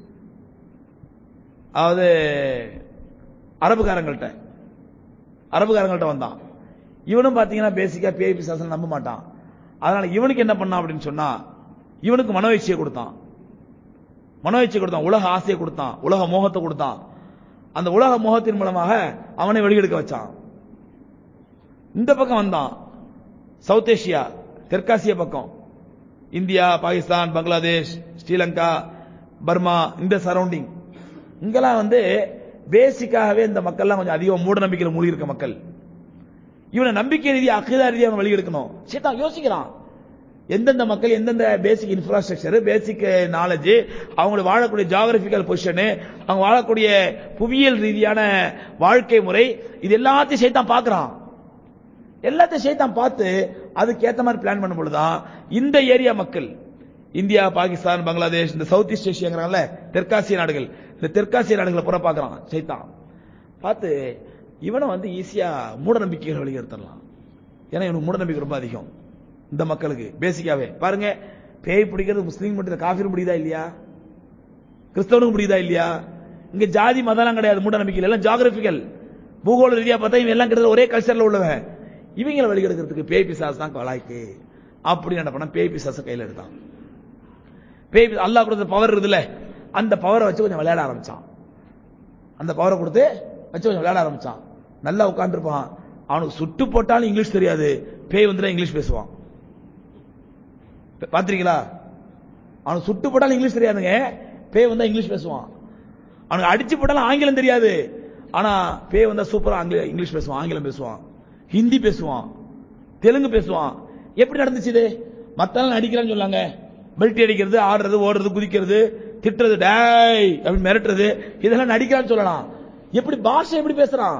அதாவது அரபுக்காரங்கள்ட்ட அரபுக்காரங்கள்ட்ட வந்தான் இவனும் பாத்தீங்கன்னா பேசிக்கா பேய் பிசாசன் நம்ப மாட்டான் அதனால இவனுக்கு என்ன பண்ணான் அப்படின்னு சொன்னா இவனுக்கு மனோயிச்சையை கொடுத்தான் மனோயிச்சை கொடுத்தான் உலக ஆசையை கொடுத்தான் உலக மோகத்தை கொடுத்தான் அந்த உலக மோகத்தின் மூலமாக அவனை வெளியெடுக்க வச்சான் இந்த பக்கம் வந்தான் சவுத் ஏசியா தெற்காசிய பக்கம் இந்தியா பாகிஸ்தான் பங்களாதேஷ் ஸ்ரீலங்கா பர்மா இந்த சரௌண்டிங் இங்கெல்லாம் வந்து பேசிக்காகவே இந்த மக்கள்லாம் கொஞ்சம் அதிகம் மூட நம்பிக்கையில் மூழ்கி இருக்க மக்கள் இவனை நம்பிக்கை ரீதியா அகிதா ரீதியா அவன் வெளியெடுக்கணும் சேத்தான் யோசிக்கிறான் எந்தெந்த மக்கள் எந்தெந்த பேசிக் இன்ஃப்ராஸ்ட்ரக்சர் பேசிக் நாலேஜ் அவங்களுடைய வாழக்கூடிய ஜியாகிரபிக்கல் பொசிஷனு அவங்க வாழக்கூடிய புவியியல் ரீதியான வாழ்க்கை முறை இது எல்லாத்தையும் சைத்தான் பார்க்கறான் எல்லாத்தையும் சைத்தான் பார்த்து அதுக்கு ஏத்த மாதிரி பிளான் பண்ணும் பொழுதுதான் இந்த ஏரியா மக்கள் இந்தியா பாகிஸ்தான் பங்களாதேஷ் இந்த சவுத் ஈஸ்ட் ஏஷியாங்கிறாங்கல்ல தெற்காசிய நாடுகள் இந்த தெற்காசிய நாடுகளை புற பார்க்கறான் சைத்தான் பார்த்து இவனை வந்து ஈஸியா மூட நம்பிக்கைகள் வெளியெடுத்துடலாம் ஏன்னா இவனுக்கு மூட நம்பிக்கை ரொம்ப அதிகம் இந்த மக்களுக்கு பேசிக்காவே பாருங்க பேய் பிடிக்கிறது முஸ்லீம் மட்டும் காஃபிர் பிடிக்குதா இல்லையா கிறிஸ்தவனுக்கு பிடிக்குதா இல்லையா இங்க ஜாதி மதம்லாம் கிடையாது மூட நம்பிக்கை எல்லாம் ஜாகிரபிக்கல் பூகோள ரீதியா பார்த்தா இவன் எல்லாம் கிட்டத்தட்ட ஒரே கல்ச்சர்ல உள்ளவன் இவங்களை வெளியெடுக்கிறதுக்கு பேய் பிசாசு தான் கலாய்க்கு அப்படி என்ன பண்ண பேய் பிசாச கையில எடுத்தான் பேய் பி- அல்லாஹ் கொடுத்த பவர் இருக்குதுல்ல அந்த பவரை வச்சு கொஞ்சம் விளையாட ஆரம்பிச்சான் அந்த பவரை கொடுத்து வச்சு கொஞ்சம் விளையாட ஆரம்பிச்சான் நல்லா உட்காந்துருப்பான் அவனுக்கு சுட்டு போட்டாலும் இங்கிலீஷ் தெரியாது பேய் வந்துட்டா இங்கிலீஷ் பேசுவான் பாத்திருக்கீங்களா அவனுக்கு சுட்டு போட்டாலும் இங்கிலீஷ் தெரியாதுங்க பேய் வந்தா இங்கிலீஷ் பேசுவான் அவனுக்கு அடிச்சு போட்டாலும் ஆங்கிலம் தெரியாது ஆனா பேய் வந்தா சூப்பரா ஆங்கில இங்கிலீஷ் பேசுவான் ஆங்கிலம் பேசுவான் ஹிந்தி பேசுவான் தெலுங்கு பேசுவான் எப்படி நடந்துச்சு இது மத்தெல்லாம் நடிக்கிறான்னு சொல்லாங்க பெல்ட் அடிக்கிறது ஆடுறது ஓடுறது குதிக்கிறது திட்டுறது டேய் அப்படி மிரட்டுறது இதெல்லாம் நடிக்கிறான்னு சொல்லலாம் எப்படி பாஷை எப்படி பேசுறான்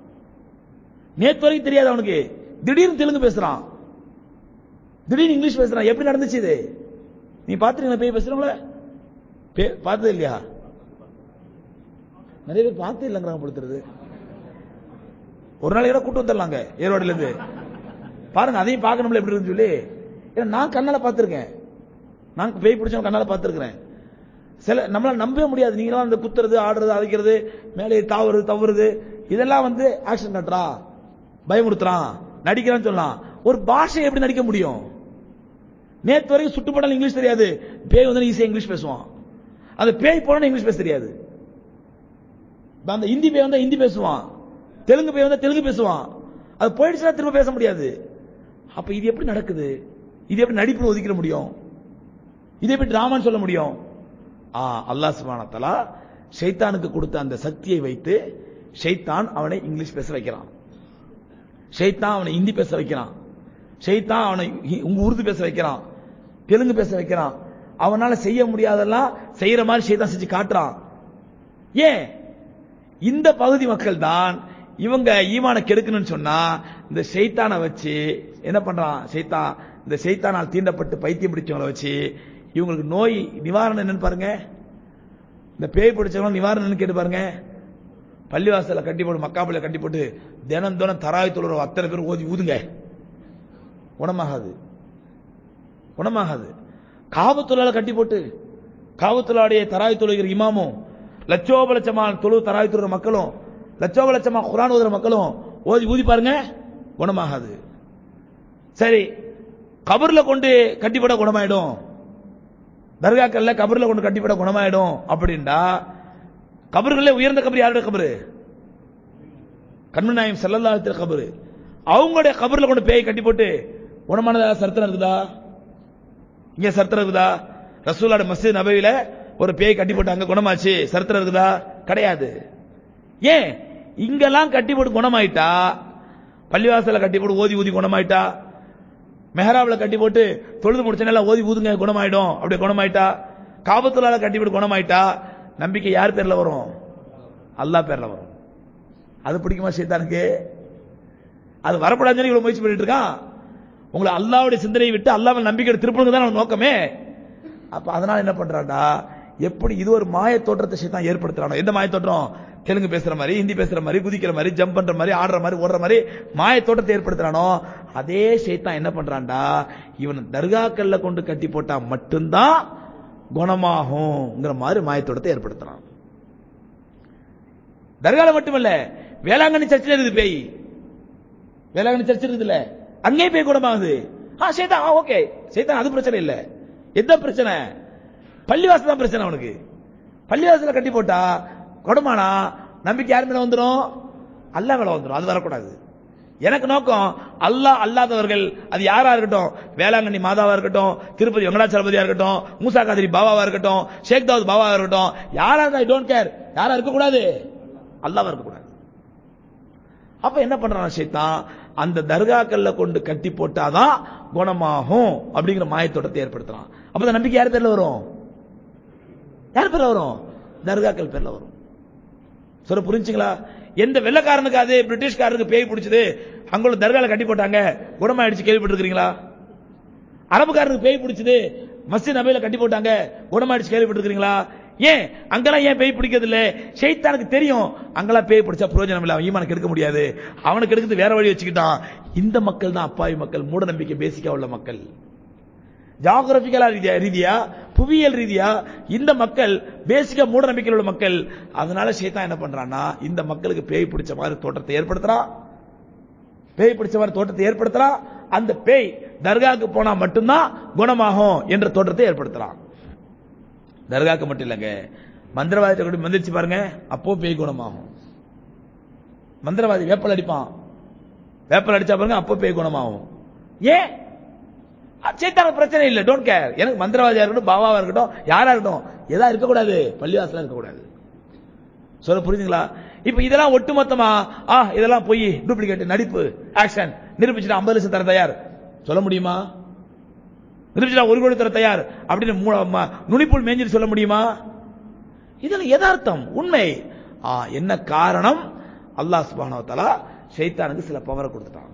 நேத்து வரைக்கும் தெரியாது அவனுக்கு திடீர்னு தெலுங்கு பேசுறான் திடீர்னு இங்கிலீஷ் பேசுறான் எப்படி நடந்துச்சு இது நீ பாத்துறீங்களா பேய் பேசுறவங்கள பே- பார்த்தது இல்லையா நிறைய பேர் பார்த்தே இல்லைங்கிறாங்க பொழுது ஒரு நாளைக்கு கூட கூட்டு வந்துடலாங்க ஏரோடுல இருந்து பாருங்க அதையும் பார்க்கணும்ல எப்படி இருக்குன்னு சொல்லி ஏன்னா நான் கண்ணால பார்த்திருக்கேன் நான் பேய் பிடிச்சவன் கண்ணால பார்த்திருக்கிறேன் சில நம்மளால நம்பவே முடியாது நீங்களாம் அந்த குத்துறது ஆடுறது அதைக்கிறது மேலே தாவுறது தவறுது இதெல்லாம் வந்து ஆக்ஷன் கட்டுறா பயமுறுத்துறான் நடிக்கிறான்னு சொல்லலாம் ஒரு பாஷை எப்படி நடிக்க முடியும் நேத்து வரைக்கும் சுட்டுப்பட்டாலும் இங்கிலீஷ் தெரியாது பேய் வந்து ஈஸியா இங்கிலீஷ் பேசுவான் அந்த பேய் போனா இங்கிலீஷ் பேச தெரியாது இப்ப அந்த ஹிந்தி பேய் வந்தா ஹிந்தி பேசுவான் தெலுங்கு பேய் வந்தா தெலுங்கு பேசுவான் அது போயிடுச்சுன்னா திரும்ப பேச முடியாது அப்ப இது எப்படி நடக்குது இது எப்படி நடிப்புல ஒதுக்கிட முடியும் இது எப்படி டிராமான்னு சொல்ல முடியும் ஆ அல்லாஹ் சுப்ஹானஹு வ தஆலா ஷைத்தானுக்கு கொடுத்த அந்த சக்தியை வைத்து ஷைத்தான் அவனை இங்கிலீஷ் பேச வைக்கிறான் ஷைத்தான் அவனை ஹிந்தி பேச வைக்கிறான் ஷைத்தான் அவனை ஹி- உங்க உருது பேச வைக்கிறான் தெலுங்கு பேச வைக்கிறான் அவனால செய்ய முடியாதெல்லாம் செய்யற மாதிரி ஷைத்தான் செஞ்சு காட்டுறான் ஏன் இந்த பகுதி மக்கள் தான் இவங்க ஈமான கெடுக்கணும்னு சொன்னா இந்த ஷைத்தானை வச்சு என்ன பண்றான் ஷைத்தான் இந்த ஷைத்தானால் தீண்டப்பட்டு பைத்தியம் பிடிச்சவங்கள வச்சு இவங்களுக்கு நோய் நிவாரணம் என்னன்னு பாருங்க இந்த பேய் பிடிச்சவங்க நிவாரணம் என்னன்னு கேட்டு பாருங்க பள்ளிவாசல கட்டி போட்டு மக்காப்பள்ளிய கட்டி போட்டு தினம் தினம் தராய் தொழுற அத்தனை பேர் ஓதி ஊதுங்க குணமாகாது குணமாகாது காவத்துள்ளால கட்டி போட்டு காவத்துள்ளாடைய தராய் தொழுகிற இமாமும் லட்சோப லட்சமா தொழு தராய் தொழுகிற மக்களும் லட்சோப லட்சமா குரான் ஓதுற மக்களும் ஓதி ஊதி பாருங்க குணமாகாது சரி கபர்ல கொண்டு கட்டிப்பட குணமாயிடும் தர்காக்கள்ல கபர்ல கொண்டு கட்டிப்பட குணமாயிடும் அப்படின்டா கபர்களே உயர்ந்த கபர் யாரோட கபரு கண்மநாயம் செல்லல்லாத்திர கபரு அவங்களுடைய கபர்ல கொண்டு பேய் கட்டி போட்டு குணமானதா சரித்திரம் இருக்குதா இங்க சரித்திரம் இருக்குதா ரசூலோட மஸ்ஜித் நபவில ஒரு பேய் கட்டி போட்டு அங்க குணமாச்சு சரித்திரம் இருக்குதா கிடையாது ஏன் இங்கெல்லாம் கட்டி போட்டு குணமாயிட்டா பள்ளிவாசல கட்டி போட்டு ஓதி ஊதி குணமாயிட்டா மெஹராப்ல கட்டி போட்டு தொழுது முடிச்ச நல்லா ஓதி ஊதுங்க குணமாயிடும் அப்படி குணமாயிட்டா காபத்துலால கட்டி போட்டு குணமாயிட்டா நம்பிக்கை யார் பேர்ல வரும் அல்லாஹ் பேர்ல வரும் அது பிடிக்குமா சைத்தானுக்கு அது வரப்படாதுன்னு சொல்லி இவ்வளவு முயற்சி பண்ணிட்டு இருக்கான் உங்களை அல்லாவுடைய சிந்தனையை விட்டு அல்லாஹ்வை நம்பிக்கை திருப்பணுங்க தான் அவன் நோக்கமே அப்ப அதனால என்ன பண்றான்டா எப்படி இது ஒரு மாய தோற்றத்தை சைத்தான் ஏற்படுத்துறானோ எந்த மாய தோற்றம் தெலுங்கு பேசுற மாதிரி ஹிந்தி பேசுற மாதிரி குதிக்கிற மாதிரி ஜம்ப் பண்ற மாதிரி ஆடுற மாதிரி ஓடுற மாதிரி மாய தோற்றத்தை ஏற்படுத்துறானோ அதே சைத்தான் என்ன பண்றான்டா இவன் தர்காக்கல்ல கொண்டு கட்டி போட்டா மட்டும்தான் குணமாகும்ங்கிற மாதிரி மாயத்தோட்டத்தை ஏற்படுத்துறான் தர்கால மட்டுமல்ல வேளாங்கண்ணி சர்ச்சில் இருக்குது பேய் வேளாங்கண்ணி சர்ச் இருக்குதுல்ல அங்கே பேய் குணமாகுது ஆ சேதான் ஓகே சேதான் அது பிரச்சனை இல்ல எந்த பிரச்சனை பள்ளிவாசல் தான் பிரச்சனை அவனுக்கு பள்ளிவாசல கட்டி போட்டா குடமானா நம்பிக்கை யார் மேல வந்துடும் அல்லாஹ் மேல வந்துடும் அது வரக்கூடாது எனக்கு நோக்கம் அல்லாஹ் அல்லாதவர்கள் அது யாரா இருக்கட்டும் வேளாங்கண்ணி மாதாவா இருக்கட்டும் திருப்பதி வெங்கடாச்சலபதியா இருக்கட்டும் மூசா காதிரி பாபாவா இருக்கட்டும் ஷேக் தாவூத் பாபாவா இருக்கட்டும் யாரா இருந்தா ஐ டோன்ட் கேர் யாரா இருக்கக்கூடாது அல்லாஹ் இருக்கக்கூடாது அப்ப என்ன பண்றான் ஷைத்தான் அந்த தர்காக்கல்ல கொண்டு கட்டி போட்டாதான் குணமாகும் அப்படிங்கிற மாயத்தோட்டத்தை ஏற்படுத்துறான் அப்ப அந்த நம்பிக்கை யார் பேர்ல வரும் யார் பேர்ல வரும் தர்காக்கள் பேர்ல வரும் சொல்ல புரிஞ்சுங்களா எந்த வெள்ளக்காரனுக்கு அது பிரிட்டிஷ்காரனுக்கு பேய் பிடிச்சது அங்குள்ள தர்கால கட்டி போட்டாங்க குணமாயிடுச்சு கேள்விப்பட்டிருக்கீங்களா அரபுக்காரனுக்கு பேய் பிடிச்சது மஸ்ஜித் நபையில கட்டி போட்டாங்க குணமாயிடுச்சு கேள்விப்பட்டிருக்கீங்களா ஏன் அங்கெல்லாம் ஏன் பேய் பிடிக்கிறது இல்ல ஷைத்தானுக்கு தெரியும் அங்கெல்லாம் பேய் பிடிச்சா பிரயோஜனம் இல்ல அவன் ஈமானுக்கு எடுக்க முடியாது அவனுக்கு எடுக்கிறது வேற வழி வச்சுக்கிட்டான் இந்த மக்கள் தான் அப்பாவி மக்கள் மூட நம்பிக்கை பேசிக்கா உள்ள மக்கள் ஜாகிரபிக்கலா ரீதியா ரீதியா புவியியல் ரீதியா இந்த மக்கள் பேசிக்கா மூட நம்பிக்கையில் உள்ள மக்கள் அதனால ஷைத்தான் என்ன பண்றான்னா இந்த மக்களுக்கு பேய் பிடிச்ச மாதிரி தோற்றத்தை ஏற்படுத்துறான் பேய் பிடிச்ச மாதிரி தோற்றத்தை ஏற்படுத்துறான் அந்த பேய் தர்காவுக்கு போனா மட்டும்தான் குணமாகும் என்ற தோற்றத்தை ஏற்படுத்துறான் தர்காக்கு மட்டும் இல்லைங்க மந்திரவாதத்தை கொண்டு மந்திரிச்சு பாருங்க அப்போ பேய் குணமாகும் மந்திரவாதி வேப்பல் அடிப்பான் வேப்பல் அடிச்சா பாருங்க அப்போ பேய் குணமாகும் ஏன் சேத்தான பிரச்சனை இல்லை டோன்ட் கேர் எனக்கு மந்திரவாதியா இருக்கட்டும் பாபாவா இருக்கட்டும் யாரா இருக்கட்டும் எதா இருக்கக்கூடாது பள்ளிவாசலா இருக்கக்கூடாது சொல்ல புரியுதுங்களா இப்ப இதெல்லாம் ஒட்டுமொத்தமா ஆ இதெல்லாம் போய் டூப்ளிகேட் நடிப்பு ஆக்ஷன் நிரூபிச்சுட்டு ஐம்பது லட்சம் தர தயார் சொல்ல முடியுமா நிரூபிச்சுட்டா ஒரு கோடி தர தயார் அப்படின்னு மூ- ம- நுனிப்புள் மேஞ்சிட்டு சொல்ல முடியுமா இதெல்லாம் யதார்த்தம் உண்மை ஆ என்ன காரணம் அல்லாஹ் சுப்ஹானஹு வ தஆலா ஷைத்தானுக்கு சில பவரை கொடுத்துட்டான்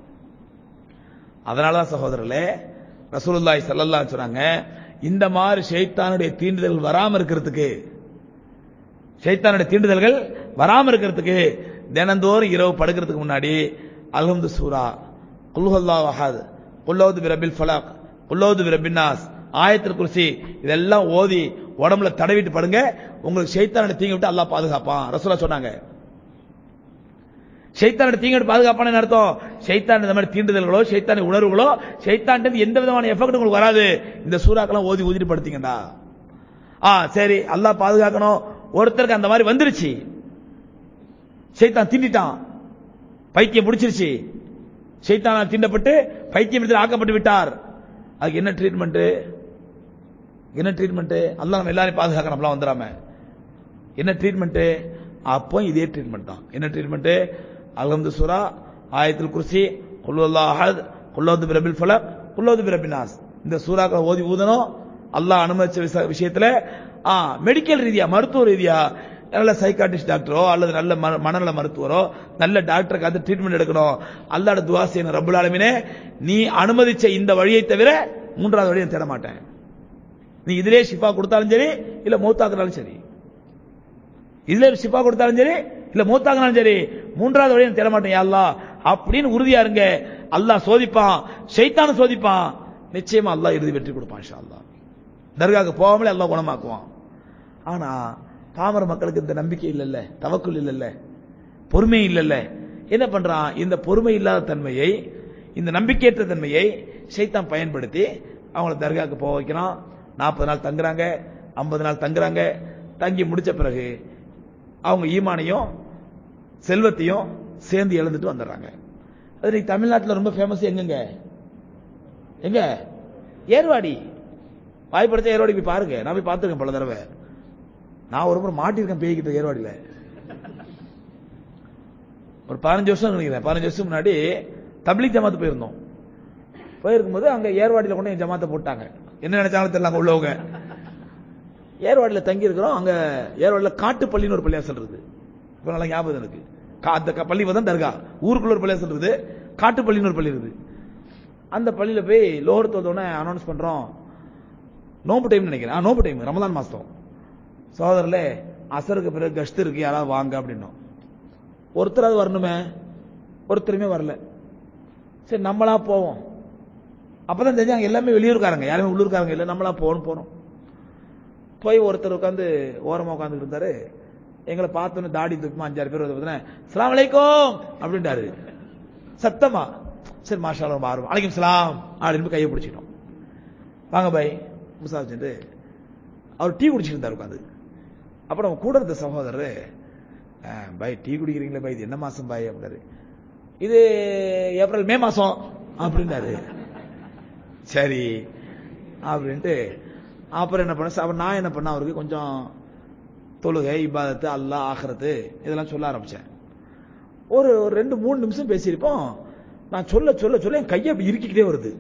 அதனால தான் சகோதரர்களே ரசூலுல்லாஹி ஸல்லல்லாஹு அலைஹி சொன்னாங்க இந்த மாதிரி ஷைத்தானுடைய தீண்டுதல் வராம இருக்கிறதுக்கு ஷைத்தானுடைய தீண்டுதல்கள் வராம இருக்கிறதுக்கு தினந்தோறும் இரவு படுக்கிறதுக்கு முன்னாடி அல்ஹம்து சூரா குல்ஹுல்லாஹ் அஹத் குல்லௌது பிரபில் ஃபலக் குல்லௌது பிரபின் நாஸ் ஆயத்துல் குர்சி இதெல்லாம் ஓதி உடம்புல தடவிட்டு படுங்க உங்களுக்கு ஷைத்தானுடைய தீங்கி விட்டு அல்லாஹ் பாதுகாப்பான் ரசூலா சொன்னாங்க ஷைத்தானோட தீங்கோட பாதுகாப்பான அர்த்தம் ஷைத்தான் இந்த மாதிரி தீண்டுதல்களோ ஷைத்தான உணர்வுகளோ ஷைத்தான் எந்த விதமான எஃபெக்ட் உங்களுக்கு வராது இந்த சூறாக்கெல்லாம் ஓதி ஊதிட்டு படுத்தீங்கடா ஆ சரி அல்லாஹ் பாதுகாக்கணும் ஒருத்தருக்கு அந்த மாதிரி வந்துருச்சு ஷைத்தான் திண்டிட்டான் பைத்தியம் பிடிச்சிருச்சு ஷைத்தானால் தீண்டப்பட்டு பைத்தியம் இடத்தில் ஆக்கப்பட்டு விட்டார் அதுக்கு என்ன ட்ரீட்மெண்ட் என்ன ட்ரீட்மெண்ட் அல்லாஹ் நம்ம எல்லாரையும் பாதுகாக்கணும் அப்படிலாம் வந்துடாம என்ன ட்ரீட்மெண்ட் அப்போ இதே ட்ரீட்மெண்ட் தான் என்ன ட்ரீட்மெண்ட் அல்ஹம்து சூரா ஆயத்துல் குர்சி குல்லுல்லாஹ் அஹத் குல்லோது பிரபில் ஃபலக் குல்லோது பிரபில் நாஸ் இந்த சூறாக்களை ஓதி ஊதணும் அல்லாஹ் அனுமதிச்ச விஷ- விஷயத்துல ஆ மெடிக்கல் ரீதியா மருத்துவ ரீதியா நல்ல சைக்காட்டிஸ்ட் டாக்டரோ அல்லது நல்ல மன- மனநல மருத்துவரோ நல்ல டாக்டருக்கு அது ட்ரீட்மெண்ட் எடுக்கணும் அல்லாஹ்ட துவா செய்யணும் ரப்பல் ஆலமீனே நீ அனுமதிச்ச இந்த வழியை தவிர மூன்றாவது வழியை தேட மாட்டேன் நீ இதிலே ஷிஃபா கொடுத்தாலும் சரி இல்ல மௌத்தாக்குனாலும் சரி இதுல ஷிஃபா கொடுத்தாலும் சரி இல்ல மூத்தாக்கினாலும் சரி மூன்றாவது வழியை தேட மாட்டேன் யா அல்லாஹ் அப்படின்னு உறுதியா இருங்க அல்லாஹ் சோதிப்பான் ஷைத்தானும் சோதிப்பான் நிச்சயமா அல்லாஹ் இறுதி வெற்றி கொடுப்பான் இன்ஷா அல்லாஹ் தர்காவுக்கு போகாமலே அல்லாஹ் குணமாக்குவான் ஆனா பாமர மக்களுக்கு இந்த நம்பிக்கை இல்லல்ல தவக்குல் இல்லல்ல பொறுமை இல்லல்ல என்ன பண்றான் இந்த பொறுமை இல்லாத தன்மையை இந்த நம்பிக்கையற்ற தன்மையை ஷைத்தான் பயன்படுத்தி அவங்கள தர்காவுக்கு போக வைக்கிறான் நாற்பது நாள் தங்குறாங்க ஐம்பது நாள் தங்குறாங்க தங்கி முடிச்ச பிறகு அவங்க ஈமானையும் செல்வத்தையும் சேர்ந்து இழந்துட்டு வந்துடுறாங்க அது இன்னைக்கு தமிழ்நாட்டில் ரொம்ப ஃபேமஸ் எங்கங்க எங்க ஏர்வாடி வாய்ப்படுத்த ஏர்வாடி போய் பாருங்க நான் போய் பார்த்துருக்கேன் பல தடவை நான் ஒரு முறை மாட்டிருக்கேன் பேய்கிட்ட ஏர்வாடியில் ஒரு பதினஞ்சு வருஷம் நினைக்கிறேன் பதினஞ்சு வருஷம் முன்னாடி தப்லீக் ஜமாத்து போயிருந்தோம் போயிருக்கும்போது அங்க ஏர்வாடியில் கொண்டு என் ஜமாத்தை போட்டாங்க என்ன நினைச்சாலும் தெரியல அங்க உள்ளவங்க ஏர்வாடியில் தங்கி இருக்கிறோம் அங்க ஏர்வாடியில் காட்டுப்பள்ளின்னு ஒரு பள்ளியாசல் இருக்குது இப்போ நல்லா ஞாபகம் எனக்கு கா- அந்த க- பள்ளி தான் தர்கா ஊருக்குள்ள ஒரு பள்ளியாசல் இருக்குது காட்டுப்பள்ளின்னு ஒரு பள்ளி இருக்குது அந்த பள்ளியில போய் லோகர் தோதோடனே அனௌன்ஸ் பண்றோம் நோம்பு டைம் நினைக்கிறேன் ஆ, நோம்பு டைம் ரமலான் மாசம் சகோதரர்களே அசருக்கு பிறகு கஷ்து இருக்கு யாராவது வாங்க அப்படின்னோம் ஒருத்தராவது வரணுமே ஒருத்தருமே வரல சரி நம்மளா போவோம் அப்பதான் தெரிஞ்சாங்க எல்லாமே வெளியூர்காரங்க யாருமே உள்ளூர்காரங்க இல்ல நம்மளா போகணும் போனோம் போய் ஒருத்தர் உட்காந்து ஓரமா உட்காந்துட்டு இருந்தாரு எங்களை பார்த்தோன்னு தாடி தூக்கமா அஞ்சாறு பேர் வந்து பார்த்தீங்கன்னா "அஸ்ஸலாமு அலைக்கும் அப்படின்ட்டாரு சத்தமா சரி மாஷா அல்லாஹ் ரொம்ப ஆர்வம் அலைக்கும் சலாம் அப்படின்னு போய் கையை பிடிச்சிட்டோம் வாங்க பாய் முசா சென்று அவர் டீ குடிச்சிட்டு இருந்தார் உட்காந்து அப்புறம் கூட இருந்த சகோதரர் "அஹ், பாய் டீ குடிக்கிறீங்களே பாய் இது என்ன மாசம் பாய் அப்படின்னாரு இது ஏப்ரல் மே மாசம் அப்படின்னாரு சரி அப்படின்ட்டு அப்புறம் என்ன பண்ண அப்புறம் நான் என்ன பண்ண அவருக்கு கொஞ்சம் தொழுகை இபாதத்து அல்லாஹ் ஆkhiratu இதெல்லாம் சொல்ல ஆரம்பிச்சேன் ஒரு ஒரு ரெண்டு மூணு நிமிஷம் பேசியிருப்போம் நான் சொல்ல சொல்ல சொல்ல என் கையை அப்படி இறுக்கிக்கிட்டே வருது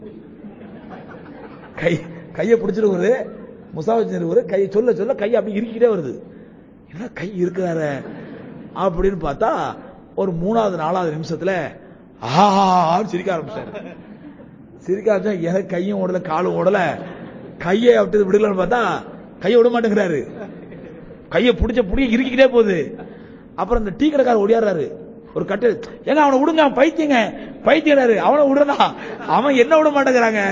கை கையை பிடிச்சிட்டு வருது முசாவச்சு ஒரு கையை சொல்ல சொல்ல கையை அப்படி இறுக்கிக்கிட்டே வருது என்ன கை இருக்கிறாரு அப்படின்னு பார்த்தா ஒரு மூணாவது நாலாவது நிமிஷத்துல ஆஹான்னு சிரிக்க ஆரம்பிச்சாரு சிரிக்க ஆரம்பிச்சா எனக்கு கையும் ஓடல காலும் ஓடல கையை அப்படி விடலன்னு பார்த்தா கையை விட மாட்டேங்கிறாரு கையை பிடிச்ச புடிய இறுக்கிக்கிட்டே போகுது அப்புறம் இந்த டீ கடைக்காரர் ஓடியாடுறாரு ஒரு கட்டு ஏங்க அவனை விடுங்க அவன் பைத்தியங்க பைத்தியடாரு அவனை விடுறதா அவன் என்ன விட மாட்டேங்கிறாங்க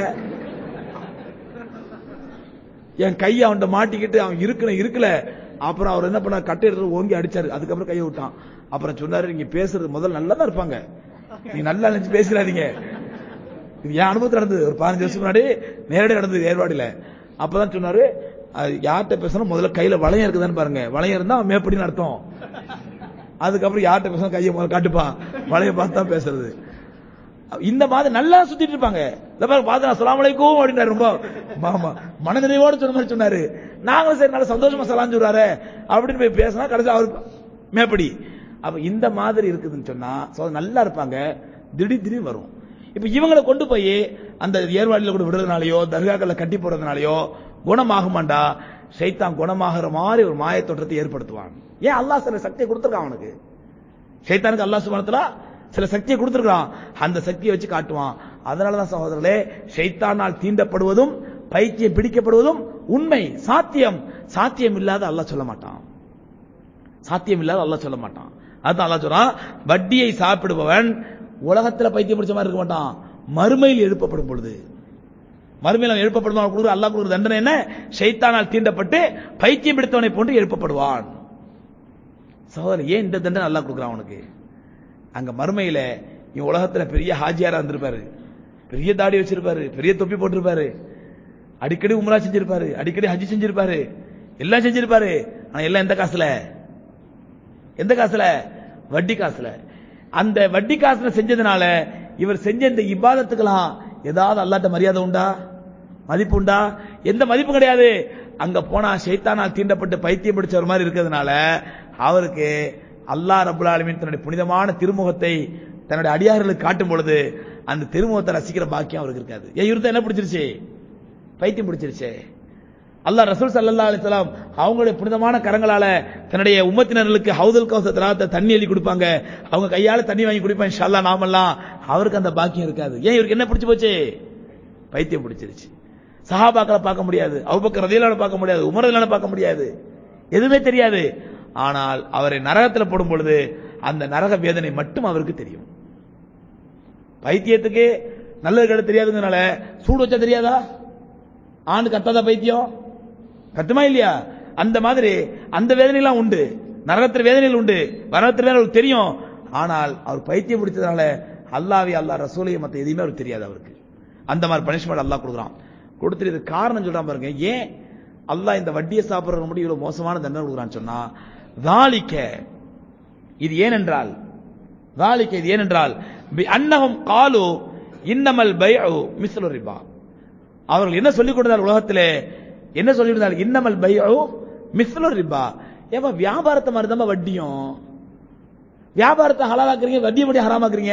என் கையை அவன்கிட்ட மாட்டிக்கிட்டு அவன் இருக்கல இருக்கல அப்புறம் அவர் என்ன பண்ணார் கட்டை எடுத்து ஓங்கி அடிச்சாரு அதுக்கப்புறம் கையை விட்டான் அப்புறம் சொன்னாரு நீங்க பேசுறது முதல்ல நல்லா தான் இருப்பாங்க நீங்க நல்லா நினைச்சு பேசிடாதீங்க இது என் அனுபவத்தில் நடந்தது ஒரு பதினஞ்சு வருஷம் முன்னாடி நேரடியாக நடந்தது ஏர்வாடியில அப்பதான் சொன்னாரு அது யார்கிட்ட பேசணும் முதல்ல கையில வளையம் இருக்குதான்னு பாருங்க வளையம் இருந்தா அவன் மேப்படின்னு அர்த்தம் அதுக்கப்புறம் யார்கிட்ட பேசணும் கையை முதல்ல காட்டுப்பான் வளைய பார்த்து தான் பேசுறது இந்த மாதிரி நல்லா சுத்திட்டு இருப்பாங்க இந்த பாருங்க பார்த்தா அஸ்ஸலாமு அலைக்கும் அப்படின்னாரு ரொம்ப ஆமா மனநிறைவோட சொன்ன மாதிரி சொன்னாரு நாங்களும் சரி நல்லா சந்தோஷமா சலாம் சொல்றாரு அப்படின்னு போய் பேசினா கடைசி அவர் மேப்படி அப்ப இந்த மாதிரி இருக்குதுன்னு சொன்னா so நல்லா இருப்பாங்க திடீர் திடீர்னு வரும் இப்ப இவங்களை கொண்டு போய் அந்த ஏர்வாடியில கூட விடுறதுனாலயோ தர்காக்களை கட்டி போடுறதுனாலயோ குணமாகுமாண்டா சைத்தான் குணமாகிற மாதிரி ஒரு மாய தோற்றத்தை ஏற்படுத்துவான் ஏன் அல்லாஹ் சில சக்தியை கொடுத்துருக்கான் அவனுக்கு சைத்தானுக்கு அல்லாஹ் சுப்ஹானஹு சில சக்தியை கொடுத்திருக்கான் அந்த சக்தியை வச்சு காட்டுவான் அதனாலதான் சகோதரர்களே ஷைத்தானால் தீண்டப்படுவதும் பைத்தியம் பிடிக்கப்படுவதும் உண்மை சாத்தியம் சாத்தியம் இல்லாத அல்லாஹ் சொல்ல மாட்டான் சாத்தியம் இல்லாத அல்லாஹ் சொல்ல மாட்டான் அதான் அல்லாஹ் சொல்றான் வட்டியை சாப்பிடுபவன் உலகத்துல பைத்தியம் பிடிச்ச மாதிரி இருக்க மாட்டான் மறுமையில் எழுப்பப்படும் பொழுது மறுமையில் அவன் எழுப்பப்படும் அவன் கொடுக்குற அல்லாஹ் கொடுக்குற தண்டனை என்ன ஷைத்தானால் தீண்டப்பட்டு பைத்தியம் பிடித்தவனை போன்று எழுப்பப்படுவான் சகோதரர் ஏன் இந்த தண்டனை அல்லாஹ் கொடுக்குறான் அவனுக்கு அங்க மறுமையில இவன் உலகத்துல பெரிய ஹாஜியாரா இருந்திருப்பாரு பெரிய தாடி வச்சிருப்பாரு பெரிய தொப்பி போட்டிருப்பாரு அடிக்கடி உம்ரா செஞ்சிருப்பாரு அடிக்கடி ஹஜ் செஞ்சிருப்பாரு எல்லாம் செஞ்சிருப்பாரு ஆனா எல்லாம் எந்த காசுல எந்த காசுல வட்டி காசுல அந்த வட்டி காசுல செஞ்சதுனால இவர் செஞ்ச இந்த இபாதத்துக்கெல்லாம் ஏதாவது அல்லாட்ட மரியாதை உண்டா மதிப்பு உண்டா எந்த மதிப்பும் கிடையாது அங்க போனா ஷைத்தானால் தீண்டப்பட்டு பைத்தியம் பிடிச்சவர் மாதிரி இருக்கிறதுனால அவருக்கு அல்லாஹ் ரபுல் ஆலமீன் தன்னுடைய புனிதமான திருமுகத்தை தன்னுடைய அடியார்களுக்கு காட்டும் பொழுது அந்த திருமுகத்தை ரசிக்கிற பாக்கியம் அவருக்கு இருக்காது ஏன் இவருக்கு என்ன பிடிச்சிருச்சு பைத்தியம் பிடிச்சிருச்சே அல்லாஹ் ரசூல் சல்லல்லாஹு அலைஹி வஸல்லம் அவங்களுடைய புனிதமான கரங்களால தன்னுடைய உம்மத்தினர்களுக்கு ஹவுதுல் கௌசர் திராத்த தண்ணி எழுதி கொடுப்பாங்க அவங்க கையால தண்ணி வாங்கி குடிப்பாங்க இன்ஷா அல்லாஹ் நாமெல்லாம் அவருக்கு அந்த பாக்கியம் இருக்காது ஏன் இவருக்கு என்ன பிடிச்சு போச்சு பைத்தியம் பிடிச்சிருச்சு சஹாபாக்களை பார்க்க முடியாது அபுபக்கர் ரதியலான பார்க்க முடியாது உமர் ரதியலான பார்க்க முடியாது எதுவுமே தெரியாது ஆனால் அவரை நரகத்தில் போடும் பொழுது அந்த நரக வேதனை மட்டும் அவருக்கு தெரியும் பைத்தியத்துக்கு நல்லது கெட தெரியாதுங்கனால சூடு வச்சா தெரியாதா ஆண் கத்தாத பைத்தியம் கத்துமா இல்லையா அந்த மாதிரி அந்த வேதனைலாம் உண்டு நரகத்தில் வேதனைகள் உண்டு நரகத்தில் வேதனை அவருக்கு தெரியும் ஆனால் அவர் பைத்தியம் பிடிச்சதுனால அல்லாவே அல்லாஹ் ரசூலையும் மற்ற எதுவுமே அவருக்கு தெரியாது அவருக்கு அந்த மாதிரி பனிஷ்மெண்ட் அல்லாஹ் கொடுக்குறான் கொடுத்துட்டு இது காரணம் சொல்றான் பாருங்க ஏன் அல்லாஹ் இந்த வட்டியை சாப்பிடுற முடிவு இவ்வளவு மோசமான தண்டனை கொடுக்குறான்னு சொன்னா தாலிக்க இது ஏனென்றால் தாலிக்க இது ஏனென்றால் அன்னகம் காலு இன்னமல் பைஉ மிஸ்லு ரிபா அவர்கள் என்ன சொல்லிக் கொடுத்தார் உலகத்திலே என்ன சொல்லி கொடுத்தார் இன்னமல் பைஉ மிஸ்லு ரிபா ஏமா வியாபாரத்தை மாதிரி தான் வட்டியும் வியாபாரத்தை ஹலாலாக்குறீங்க வட்டியை மட்டும் ஹராமாக்குறீங்க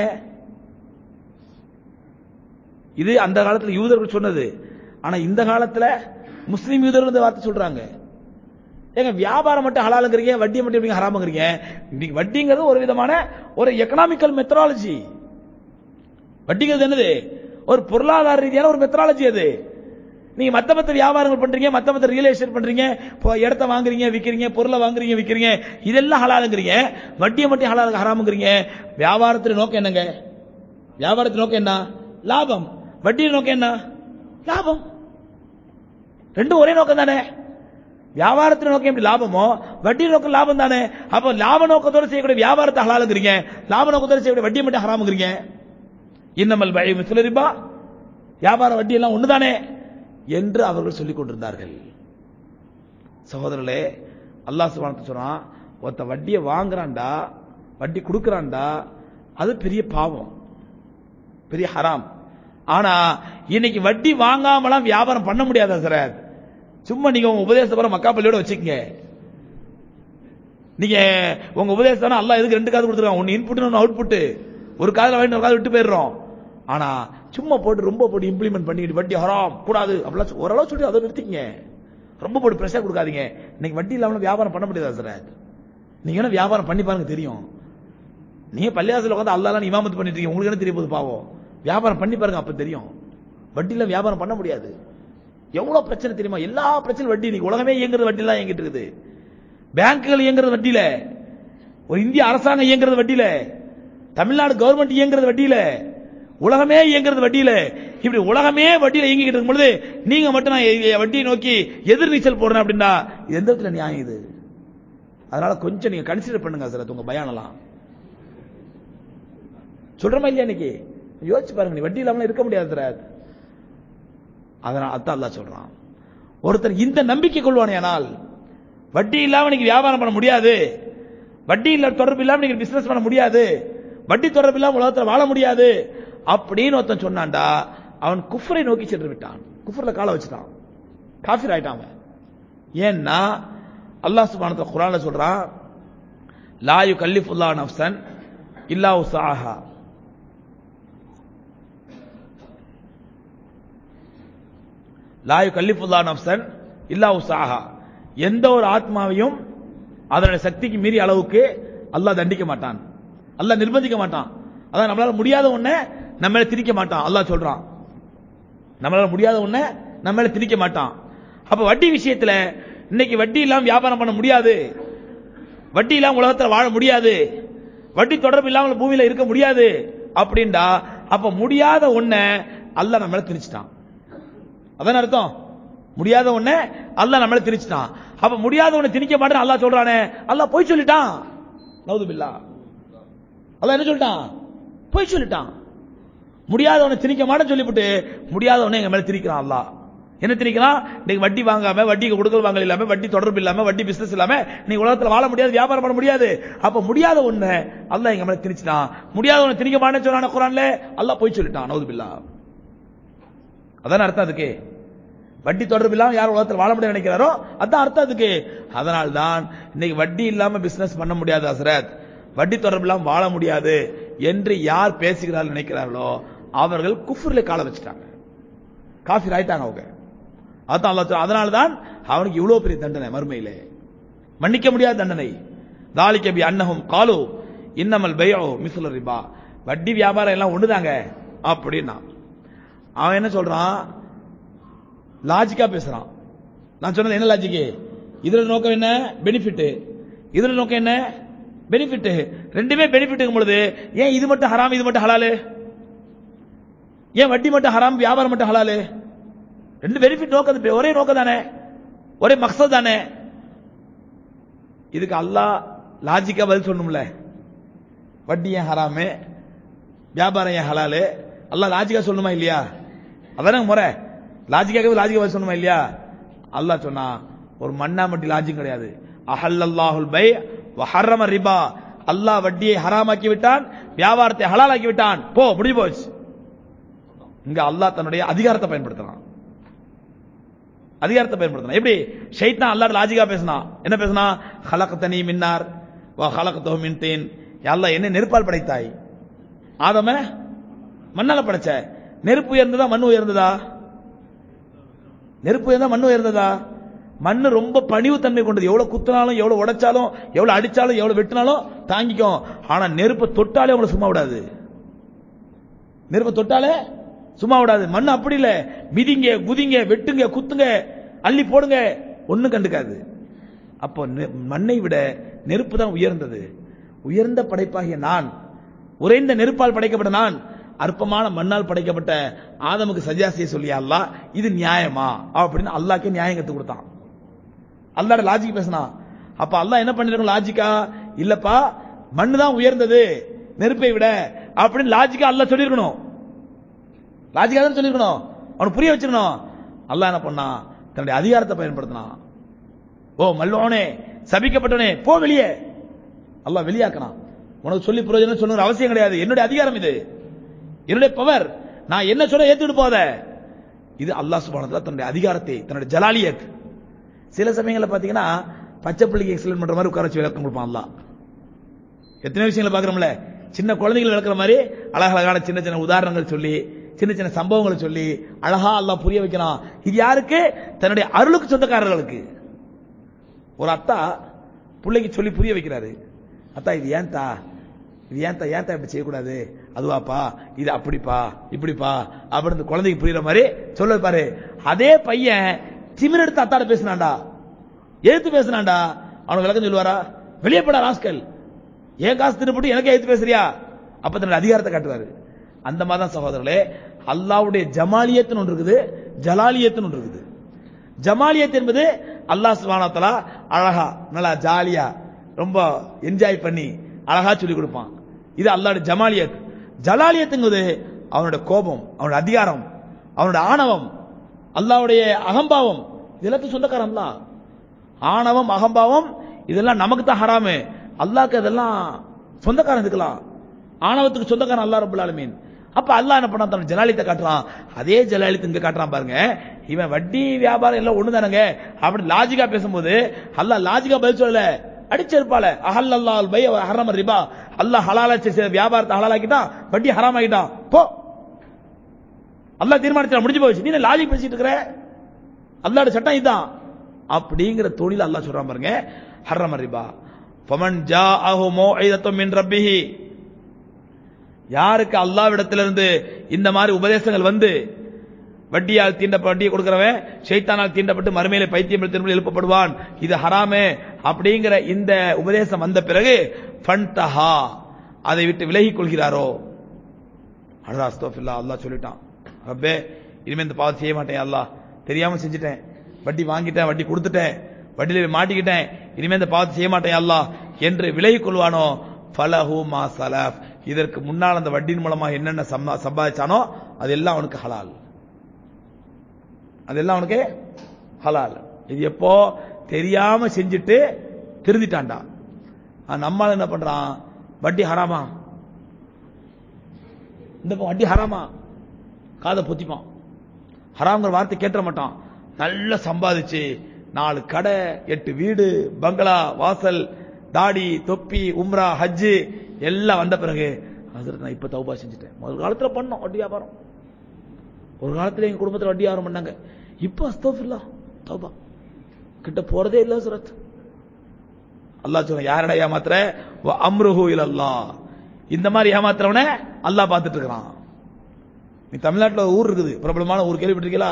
இது அந்த காலத்துல யூதர்கள் சொன்னது ஆனா இந்த காலத்துல முஸ்லீம் யூதர்கள் இந்த வார்த்தை சொல்றாங்க ஏங்க வியாபாரம் மட்டும் ஹலாலுங்கிறீங்க வட்டியை மட்டும் எப்படி ஹராமுங்கிறீங்க இன்னைக்கு வட்டிங்கிறது ஒரு விதமான ஒரு எக்கனாமிக்கல் மெத்தடாலஜி வட்டிங்கிறது என்னது ஒரு பொருளாதார ரீதியான ஒரு மெத்தடாலஜி அது நீங்க மத்த மத்த வியாபாரங்கள் பண்றீங்க மத்த மத்த ரியல் எஸ்டேட் பண்றீங்க இப்போ இடத்த வாங்குறீங்க விக்கிறீங்க பொருளை வாங்குறீங்க விக்கிறீங்க இதெல்லாம் ஹலாலுங்கிறீங்க வட்டியை மட்டும் ஹலாலுங்க ஹராமுங்கிறீங்க வியாபாரத்தின் நோக்கம் என்னங்க வியாபாரத்தின் நோக்கம் என்ன லாபம் வட்டியின் நோக்கம் என்ன லாபம் ரெண்டும் ஒரே நோக்கம் தானே வியாபாரத்தின் நோக்கம் எப்படி லாபமோ வட்டி நோக்கம் லாபம் தானே அப்போ லாப நோக்கத்தோட செய்யக்கூடிய வியாபாரத்தை ஹலாலுங்கிறீங்க லாப நோக்கத்தோட செய்யக்கூடிய வட்டியை மட்டும் ஹராமுங்கிறீங்க இன்னமல் பய மிஸ்லரிபா வியாபார வட்டி எல்லாம் ஒண்ணுதானே என்று அவர்கள் சொல்லிக் கொண்டிருந்தார்கள் சகோதரர்களே அல்லாஹ் சுபானத்தை சொல்றான் ஒருத்த வட்டியை வாங்குறான்டா வட்டி கொடுக்கறான்டா அது பெரிய பாவம் பெரிய ஹராம் ஆனா இன்னைக்கு வட்டி வாங்காமலாம் வியாபாரம் பண்ண முடியாதா சார் சும்மா நீங்க உங்க உபதேச மக்கா பள்ளியோட வச்சுக்கங்க நீங்க உங்க உபதேசம் அல்லாஹ் எதுக்கு ரெண்டு காது கொடுத்துருக்கான் ஒன்னு இன்புட் ஒன்னு அவுட்புட் ஒரு காதுல வாங்கி ஒரு காது விட்டு போயிடுறோம் ஆனா சும்மா போட்டு ரொம்ப போட்டு இம்ப்ளிமெண்ட் பண்ணிட்டு வட்டி ஹராம் கூடாது அப்படிலாம் ஓரளவு சொல்லி அதை நிறுத்திக்கங்க ரொம்ப போட்டு பிரஷர் கொடுக்காதீங்க இன்னைக்கு வட்டி இல்லாம வியாபாரம் பண்ண முடியாதா சார் நீங்க என்ன வியாபாரம் பண்ணி பாருங்க தெரியும் நீங்க பள்ளியாசல உட்காந்து அல்லாலாம் இமாமத்து பண்ணிட்டு இருக்கீங்க உங்களுக்கு என்ன தெரிய போகுது பாவம் வியாபாரம் பண்ணி பாருங்க அப்ப தெரியும் வட்டியில வியாபாரம் பண்ண முடியாது எவ்வளவு பிரச்சனை தெரியுமா எல்லா பிரச்சனையும் வட்டி இன்னைக்கு உலகமே இயங்குறது வட்டி தான் இயங்கிட்டு இருக்குது பேங்குகள் இயங்குறது வட்டியில ஒரு இந்திய அரசாங்கம் இயங்குறது வட்டியில தமிழ்நாடு கவர்மெண்ட் இயங்குறது வட்டியில உலகமே இயங்குறது வட்டியில இப்படி உலகமே வட்டியில இயங்கிட்டு இருக்கும் பொழுது நீங்க மட்டும் நான் வட்டியை நோக்கி எதிர் நீச்சல் போடுறேன் அப்படின்னா எந்த விதத்துல நியாயம் இது அதனால கொஞ்சம் நீங்க கன்சிடர் பண்ணுங்க சார் உங்க பயானலாம் சொல்றமா இல்லையா இன்னைக்கு யோசிச்சு பாருங்க நீ வட்டி இல்லாம இருக்க முடியாது சார் அதனால அதான் அல்லா சொல்றான் ஒருத்தர் இந்த நம்பிக்கை கொள்வானேனால் வட்டி இல்லாம நீங்க வியாபாரம் பண்ண முடியாது வட்டி இல்ல தொடர்பு இல்லாம நீங்க பிசினஸ் பண்ண முடியாது வட்டி தொடர்பு இல்லாம உலகத்தில் வாழ முடியாது அப்படின்னு ஒருத்தன் சொன்னான்டா அவன் குஃபரை நோக்கி சென்று விட்டான் குஃபர்ல கால வச்சுட்டான் காஃபிர் ஆயிட்டான் அவன் ஏன்னா அல்லாஹ் சுபானத்தை குரான்ல சொல்றான் லாயு கல்லிஃபுல்லா நப்சன் இல்லா உசாஹா லாயு கல்லிஃபுல்லா நப்சன் இல்லா உசாஹா எந்த ஒரு ஆத்மாவையும் அதனுடைய சக்திக்கு மீறி அளவுக்கு அல்லாஹ் தண்டிக்க மாட்டான் அல்லாஹ் நிர்பந்திக்க மாட்டான் அதான் நம்மளால முடியாத ஒண்ண நம்ம மேல திணிக்க மாட்டான் அல்லாஹ் சொல்றான் நம்மளால முடியாத ஒண்ண நம்ம மேல திணிக்க மாட்டான் அப்ப வட்டி விஷயத்துல இன்னைக்கு வட்டி இல்லாம வியாபாரம் பண்ண முடியாது வட்டி இல்லாம உலகத்துல வாழ முடியாது வட்டி தொடர்பு இல்லாமல் பூமியில இருக்க முடியாது அப்படின்டா அப்ப முடியாத ஒண்ண அல்லாஹ் நம்ம மேல திணிச்சிட்டான் அதான் அர்த்தம் முடியாத ஒண்ண அல்லாஹ் நம்மள திணிச்சிட்டான் அப்ப முடியாத ஒண்ண திணிக்க மாட்டேன் அல்லாஹ் சொல்றானே அல்லாஹ் போய் சொல்லிட்டான் நவுது பில்லா அல்லாஹ் என்ன சொல்லிட்டான் போய் சொல்லிட்டான் முடியாத ஒண்ண திணிக்க மாட்டேன்னு சொல்லிவிட்டு முடியாத ஒண்ண எங்க மேல திணிக்கிறான் அல்லாஹ் என்ன திணிக்கிறான் நீங்க வட்டி வாங்காம வட்டிக்கு கொடுக்கல் வாங்கல் இல்லாம வட்டி தொடர்பு இல்லாம வட்டி பிசினஸ் இல்லாம நீ உலகத்துல வாழ முடியாது வியாபாரம் பண்ண முடியாது அப்ப முடியாத ஒண்ணு அல்லாஹ் எங்க மேல திணிச்சிட்டான் முடியாத ஒண்ணு திணிக்க மாட்டேன்னு சொன்னான குரான்ல அல்லாஹ் போய் சொல்லிட்டான் நவுது பில்லா அதான் அர்த்தம் அதுக்கு வட்டி தொடர்பு இல்லாம யார் உலகத்தில் வாழ முடியாது நினைக்கிறாரோ அதான் அர்த்தம் அதுக்கு அதனால் தான் இன்னைக்கு வட்டி இல்லாம பிசினஸ் பண்ண முடியாது ஹசரத் வட்டி தொடர்பு இல்லாம வாழ முடியாது என்று யார் பேசுகிறார்கள் நினைக்கிறார்களோ அவர்கள் குஃபுர்ல கால வச்சுட்டாங்க காஃபிர் ஆயிட்டாங்க அவங்க அதான் அல்லாஹ் அதனால தான் அவனுக்கு இவ்வளவு பெரிய தண்டனை மறுமையிலே மன்னிக்க முடியாத தண்டனை தாலிக்க பி அன்னஹும் காலு இன்னமல் பையோ மிஸ்ல ரிபா வட்டி வியாபாரம் எல்லாம் ஒண்ணுதாங்க அப்படின்னா அவன் என்ன சொல்றான் லாஜிக்கா பேசுறான் நான் சொன்னது என்ன லாஜிக்கு இதுல நோக்கம் என்ன பெனிஃபிட் இதுல நோக்கம் என்ன பெனிஃபிட் ரெண்டுமே பெனிஃபிட் பொழுது ஏன் இது மட்டும் ஹராம் இது மட்டும் ஹலாலு ஏன் வட்டி மட்டும் ஹராம் வியாபாரம் மட்டும் ஹலாலு ரெண்டு பெனிஃபிட் நோக்கம் ஒரே நோக்கம் தானே ஒரே மக்சத் தானே இதுக்கு அல்லாஹ் லாஜிக்கா பதில் சொல்லணும்ல வட்டி ஏன் ஹராமு வியாபாரம் ஏன் ஹலாலு அல்லாஹ் லாஜிக்கா சொல்லணுமா இல்லையா அதானே முறை லாஜிக்காகவே லாஜிக்கா பதில் சொல்லணுமா இல்லையா அல்லாஹ் சொன்னா ஒரு மண்ணாமட்டி லாஜிக் கிடையாது அஹல்லல்லாஹுல் பை வஹர்ரம ரிபா அல்லாஹ் வட்டியை ஹராமாக்கி விட்டான் வியாபாரத்தை ஹலாலாக்கி விட்டான் போ முடிஞ்சு போச்சு இங்க அல்லாஹ் தன்னுடைய அதிகாரத்தை பயன்படுத்துறான் அதிகாரத்தை பயன்படுத்தினா எப்படி ஷைத்தான் அல்லாஹ் லாஜிக்கா பேசினா என்ன பேசினா ஹலகத்தனி மின்னார் வா ஹலகத்தோ மின்தேன் அல்லாஹ் என்ன நெருப்பால் படைத்தாய் ஆதம மண்ணால படைச்ச நெருப்பு உயர்ந்ததா மண் உயர்ந்ததா நெருப்பு உயர்ந்தா மண் உயர்ந்ததா மண்ணு ரொம்ப பணிவு தன்மை கொண்டது எவ்வளவு குத்தினாலும் எவ்வளவு உடைச்சாலும் எவ்வளவு அடிச்சாலும் எவ்வளவு வெட்டினாலும் தாங்கிக்கும் ஆனா நெருப்பை தொட்டாலே உங்களை சும்மா விடாது நெருப்பை தொட்டாலே சும்மா விடாது மண் அப்படி இல்ல மிதிங்க குதிங்க வெட்டுங்க குத்துங்க அள்ளி போடுங்க ஒண்ணும் கண்டுக்காது அப்போ நெ- மண்ணை விட நெருப்பு தான் உயர்ந்தது உயர்ந்த படைப்பாகிய நான் உறைந்த நெருப்பால் படைக்கப்பட்ட நான் அற்பமான மண்ணால் படைக்கப்பட்ட ஆதமுக்கு சஜா செய்ய சொல்லி அல்லாஹ் இது நியாயமா அப்படின்னு அல்லாஹ்க்கே நியாயம் கத்து கொடுத்தான் அல்லாட லாஜிக் பேசினான் அப்ப அல்லாஹ் என்ன பண்ணிருக்கோம் லாஜிக்கா இல்லப்பா மண்ணு தான் உயர்ந்தது நெருப்பை விட அப்படின்னு லாஜிக்கா அல்லாஹ் சொல்லியிருக்கணும் லாஜிக்கா தான் சொல்லிருக்கணும் அவனுக்கு புரிய வச்சிருக்கணும் அல்லாஹ் என்ன பண்ணான் தன்னுடைய அதிகாரத்தை பயன்படுத்தினான் ஓ மல்லோனே சபிக்கப்பட்டவனே போ வெளியே அல்லாஹ் வெளியாக்கினான் உனக்கு சொல்லி பிரயோஜனம் சொல்லுங்கிற அவசியம் கிடையாது என்னுடைய அதிகாரம் இது என்னுடைய பவர் நான் என்ன சொல்ல ஏத்துக்கிட்டு போத இது அல்லாஹ் சுபானத்துல தன்னுடைய அதிகாரத்தை தன்னுடைய ஜலாலியத் சில சமயங்களில் பாத்தீங்கன்னா பச்சை பிள்ளைக்கு எக்ஸலன் பண்ற மாதிரி உட்கார வச்சு விளக்கம் கொடுப்பான் அல்லாஹ் எத்தனை விஷயங்களை பார்க்கறோம்ல சின்ன குழந்தைகள் விளக்குற மாதிரி அழகழகான சின்ன சின்ன உதாரணங்கள் சொல்லி சின்ன சின்ன சம்பவங்களை சொல்லி அழகா அல்லாஹ் புரிய வைக்கிறான் இது யாருக்கு தன்னுடைய அருளுக்கு சொந்தக்காரர்களுக்கு ஒரு அத்தா பிள்ளைக்கு சொல்லி புரிய வைக்கிறாரு அத்தா இது ஏன்தா இது ஏன்தா ஏன்தா இப்படி செய்யக்கூடாது அதுவாப்பா இது அப்படிப்பா இப்படிப்பா அப்படின்னு இந்த குழந்தைக்கு புரியுற மாதிரி சொல்ல பாரு அதே பையன் திமிர் எடுத்து அத்தாட பேசினான்டா எழுத்து பேசினான்டா அவனுக்கு விளக்கம் சொல்லுவாரா வெளியே போடா ராஸ்கல் ஏன் காசு திருப்பிட்டு எனக்கே எழுத்து பேசுறியா அப்ப தன்னுடைய அதிகாரத்தை காட்டுவாரு அந்த மாதிரி தான் சகோதரர்களே அல்லாவுடைய ஜமாலியத்துன்னு ஒன்று இருக்குது ஜலாலியத்துன்னு ஒன்று இருக்குது ஜமாலியத் என்பது அல்லாஹ் சுப்ஹானஹு வ தஆலா அழகா நல்லா ஜாலியா ரொம்ப என்ஜாய் பண்ணி அழகா சொல்லி கொடுப்பான் இது அல்லாஹ்வுடைய ஜமாலியத் ஜலாலியத்துங்கிறது அவனுடைய கோபம் அவனுடைய அதிகாரம் அவனுடைய ஆணவம் அல்லாஹ்வுடைய அகம்பாவம் இது எல்லாத்தையும் சொந்தக்காரன் அல்லாஹ் ஆணவம் அகம்பாவம் இதெல்லாம் நமக்கு தான் ஹராமு அல்லாஹ்க்கு இதெல்லாம் சொந்தக்காரன் இதுக்கெல்லாம் ஆணவத்துக்கு சொந்தக்காரன் அல்லாஹ் ரப்பல் ஆலமீன் அப்ப அல்லாஹ் என்ன பண்ணான் தன் ஜலாலியத்தை காட்டுறான் அதே ஜலாலியத்தை இங்க காட்டுறான் பாருங்க இவன் வட்டி வியாபாரம் எல்லாம் ஒண்ணுதானங்க அப்படி லாஜிக்கா பேசும்போது அல்லாஹ் லாஜிக்கா பதில் சொல்லல அடிச்சிருப்பால அஹல் அல்லாஹ் பை ஹராம ரிபா அல்லாஹ் ஹலாலா செய்த வியாபாரத்தை ஹலாலாக்கிட்டான் வட்டி ஹராம் ஆக்கிட்டான் போ அல்லாஹ் தீர்மானிச்சா முடிஞ்சு போச்சு நீ என்ன லாஜிக் பேசிட்டு இருக்கிற அல்லாஹ்வோட சட்டம் இதுதான் அப்படிங்கிற தொழில் அல்லாஹ் சொல்றான் பாருங்க ஹர்ரம ரிபா ஃபமன் ஜாஅஹு மௌஇதத்தும் மின் ரப்பிஹி யாருக்கு அல்லாவிடத்திலிருந்து இந்த மாதிரி உபதேசங்கள் வந்து வட்டியால் தீண்ட வட்டியை கொடுக்கிறவன் ஷைத்தானால் தீண்டப்பட்டு மறுமையில பைத்தியம் திரும்ப எழுப்பப்படுவான் இது ஹராமே அப்படிங்கிற இந்த உபதேசம் வந்த பிறகு ஃபன்தஹா அதை விட்டு விலகிக் கொள்கிறாரோ அடடா அஸ்தோஃபில்லா அல்லாஹ் சொல்லிட்டான் ரப்பே இனிமே இந்த பாவம் செய்ய மாட்டேன் அல்லாஹ் தெரியாம செஞ்சுட்டேன் வட்டி வாங்கிட்டேன் வட்டி கொடுத்துட்டேன் வட்டியில போய் மாட்டிக்கிட்டேன் இனிமே இந்த பாவத்தை செய்ய மாட்டேன் அல்லாஹ் என்று விலகிக் கொள்வானோ ஃபலஹு மா சலஃப் இதற்கு முன்னால் அந்த வட்டியின் மூலமா என்னென்ன சம்பா- சம்பாதிச்சானோ அதெல்லாம் அவனுக்கு ஹலால் அதெல்லாம் அவனுக்கு ஹலால் இது எப்போ தெரியாம செஞ்சுட்டு திருந்திட்டான்டா ஆனா நம்மால் என்ன பண்றான் வட்டி ஹராமா இந்த பக்கம் வட்டி ஹராமா காதை பொத்திப்பான் ஹராம்ங்கிற வார்த்தை கேட்ட மாட்டான் நல்லா சம்பாதிச்சு நாலு கடை எட்டு வீடு பங்களா வாசல் தாடி தொப்பி உம்ரா ஹஜ்ஜு எல்லாம் வந்த பிறகு ஹசரத் நான் இப்ப தௌபா செஞ்சுட்டேன் முதல் காலத்துல பண்ணோம் வட்டி வியாபாரம் ஒரு காலத்துல எங்க குடும்பத்துல வட்டி வியாபாரம் பண்ணாங்க இப்போ அஸ்தோஃபில்லா தௌபா கிட்ட போறதே இல்ல ஹசரத் அல்லாஹ் சொல்ற யாரடா ஏமாத்துற வ அம்ருஹு இலல்லாஹ் இந்த மாதிரி ஏமாத்துறவன அல்லாஹ் பார்த்துட்டு இருக்கிறான் நீ தமிழ்நாட்டுல ஒரு ஊர் இருக்குது பிரபலமான ஊர் கேள்விப்பட்டிருக்கீங்களா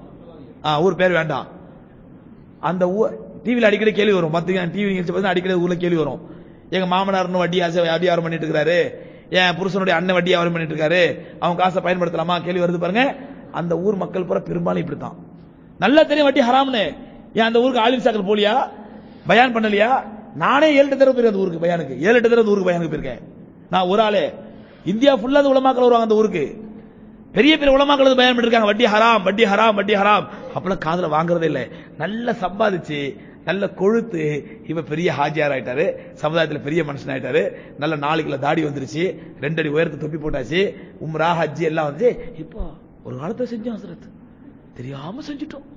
ஆ ஊர் பேர் வேண்டாம் அந்த ஊர் டிவியில் அடிக்கடி கேள்வி வரும் மத்த டிவி நிகழ்ச்சி பார்த்தா அடிக்கடி ஊர்ல கேள்வி வரும் எங்க மாமனார் இன்னும் வட்டி ஆசை வட்டி வியாபாரம் பண்ணிட்டு இருக்காரு என் புருஷனுடைய அண்ணன் வட்டி வியாபாரம் பண்ணிட்டு இருக்காரு அவன் காசை பயன்படுத்தலாமா கேள்வி வருது பாருங்க அந்த ஊர் மக்கள் பூரா பெரும்பாலும் இப்படித்தான் நல்லா தெரியும் வட்டி ஹராம்னு ஏன் அந்த ஊருக்கு ஆலிம் சாக்கல் போலியா பயான் பண்ணலையா நானே ஏழு எட்டு தடவை போயிருக்கேன் அந்த ஊருக்கு பயானுக்கு ஏழு எட்டு தடவை அந்த ஊருக்கு பயானுக்கு போயிருக்கேன் நான் ஒரு ஆளே இந்தியா ஃபுல்லா அந்த உலமாக்கள் வருவாங்க அந்த ஊருக்கு பெரிய பெரிய உலமாக்கள் வந்து பயன் பண்ணிருக்காங்க வட்டி ஹராம் வட்டி ஹராம் வட்டி ஹராம் அப்பெல்லாம் காதுல வாங்குறதே இல்லை நல்லா சம்பாதிச்சு நல்ல கொழுத்து இவ பெரிய ஹாஜியார் ஆயிட்டாரு சமுதாயத்துல பெரிய மனுஷன் ஆயிட்டாரு நல்ல நாலு கிலோ தாடி வந்துருச்சு ரெண்டு அடி உயரத்தை தொப்பி போட்டாச்சு உம்ரா ஹஜ்ஜி எல்லாம் வந்து இப்போ ஒரு காலத்தை செஞ்சோம் ஹசரத் தெரியாம செஞ்சுட்டோம்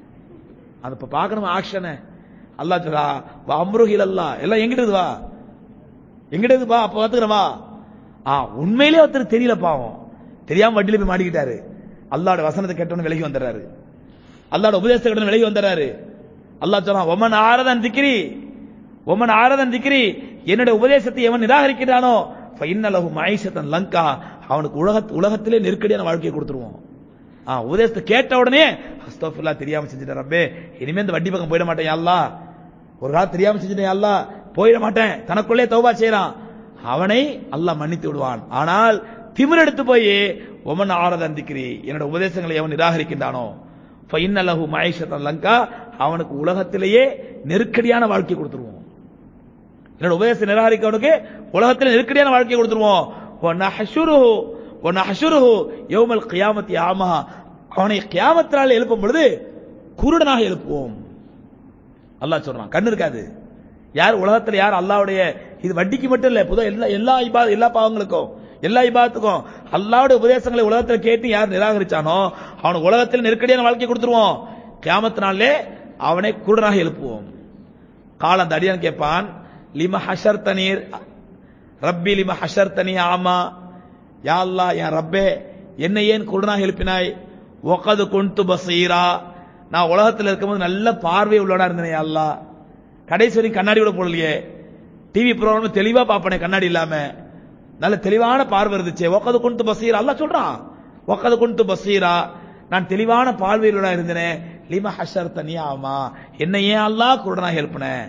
அது இப்ப பார்க்கணும் ஆக்ஷனை அல்லாஹ் சொல்றா வா அம்ருஹில் அல்லா எல்லாம் எங்கிட்ட வா எங்கிட்ட இருக்கு வா அப்ப பாத்துக்கிறேன் வா ஆ உண்மையிலே ஒருத்தர் தெரியல பாவம் தெரியாம வட்டியில போய் மாட்டிக்கிட்டாரு அல்லாஹ்வோட வசனத்தை கேட்டவன விலகி வந்துடுறாரு அல்லாஹ்வோட உபதேசத்தை கேட்டவன விலகி வந்துடுறாரு அல்லாஹ் சொல்றான் ஒமன் ஆரதன் திக்ரி ஒமன் ஆரதன் திக்ரி என்னுடைய உபதேசத்தை எவன் நிராகரிக்கிறானோ ஃபைன்னலஹு மஐஷத்தன் லங்கா அவனுக்கு உலக உலகத்திலே நெருக்கடியான வாழ்க்கையை கொடுத்துருவோம் ஆ உபதேசத்தை கேட்ட உடனே அஸ்தோஃபில்லா தெரியாம செஞ்சுட்டேன் ரப்பே இனிமே இந்த வட்டி பக்கம் போயிட மாட்டேன் யா அல்லாஹ் ஒரு காலம் தெரியாம செஞ்சுட்டேன் யா அல்லாஹ் போயிட மாட்டேன் தனக்குள்ளே தௌபா செய்யறான் அவனை அல்லாஹ் மன்னித்து விடுவான் ஆனால் திமிர் எடுத்து போய் ஒமன் ஆரதன் திக்ரி என்னோட உபதேசங்களை எவன் நிராகரிக்கின்றானோ ஃபைன்னலஹு மஐஷத்தன் லங்கா அவனுக்கு உலகத்திலேயே நெருக்கடியான வாழ்க்கை கொடுத்துருவோம் என்னோட உபதேசத்தை நிராகரிக்கவனுக்கு உலகத்தில் நெருக்கடியான வாழ்க்கையை கொடுத்துருவோம் وَنَحْشُرُهُ وَنَحْشُرُهُ يَوْمَ الْقِيَامَةِ أَعْمَى அவனை கியாமத்தினால் எழுப்பும் பொழுது குருடனாக எழுப்புவோம் அல்லாஹ் சொல்றான் கண்ணு இருக்காது யார் உலகத்துல யார் அல்லாஹ்வுடைய இது வட்டிக்கு மட்டும் இல்ல புது எல்லா எல்லா இபா எல்லா பாவங்களுக்கும் எல்லா இபாத்துக்கும் அல்லாஹ்வுடைய உபதேசங்களை உலகத்துல கேட்டு யார் நிராகரிச்சானோ அவனுக்கு உலகத்தில் நெருக்கடியான வாழ்க்கை கொடுத்துருவோம் கியாமத்தினாலே அவனை குருடனாக எழுப்புவோம் கால அந்த அடியான் கேட்பான் லிம ஹஷர் தனீர் ரப்பி லிம ஹஷர் தனி ஆமா யா அல்லாஹ் என் ரப்பே என்னை ஏன் குருடனாக எழுப்பினாய் ஒகது கொண்டு பசீரா நான் உலகத்தில் இருக்கும்போது நல்ல பார்வை உள்ளவனா இருந்தேன் யா அல்லாஹ் கடைசி வரைக்கும் கண்ணாடி கூட போடலையே டிவி ப்ரோக்ராம் தெளிவா பாப்பனே கண்ணாடி இல்லாம நல்ல தெளிவான பார்வை இருந்துச்சு ஒக்கது கொண்டு பசீரா அல்லாஹ் சொல்றான் ஒக்கது கொண்டு பசீரா நான் தெளிவான பார்வையுள்ளவனா இருந்தேனே லிம ஹஷர் தனியா ஆமா என்னை ஏன் அல்லாஹ் குருடனாக எழுப்பினேன்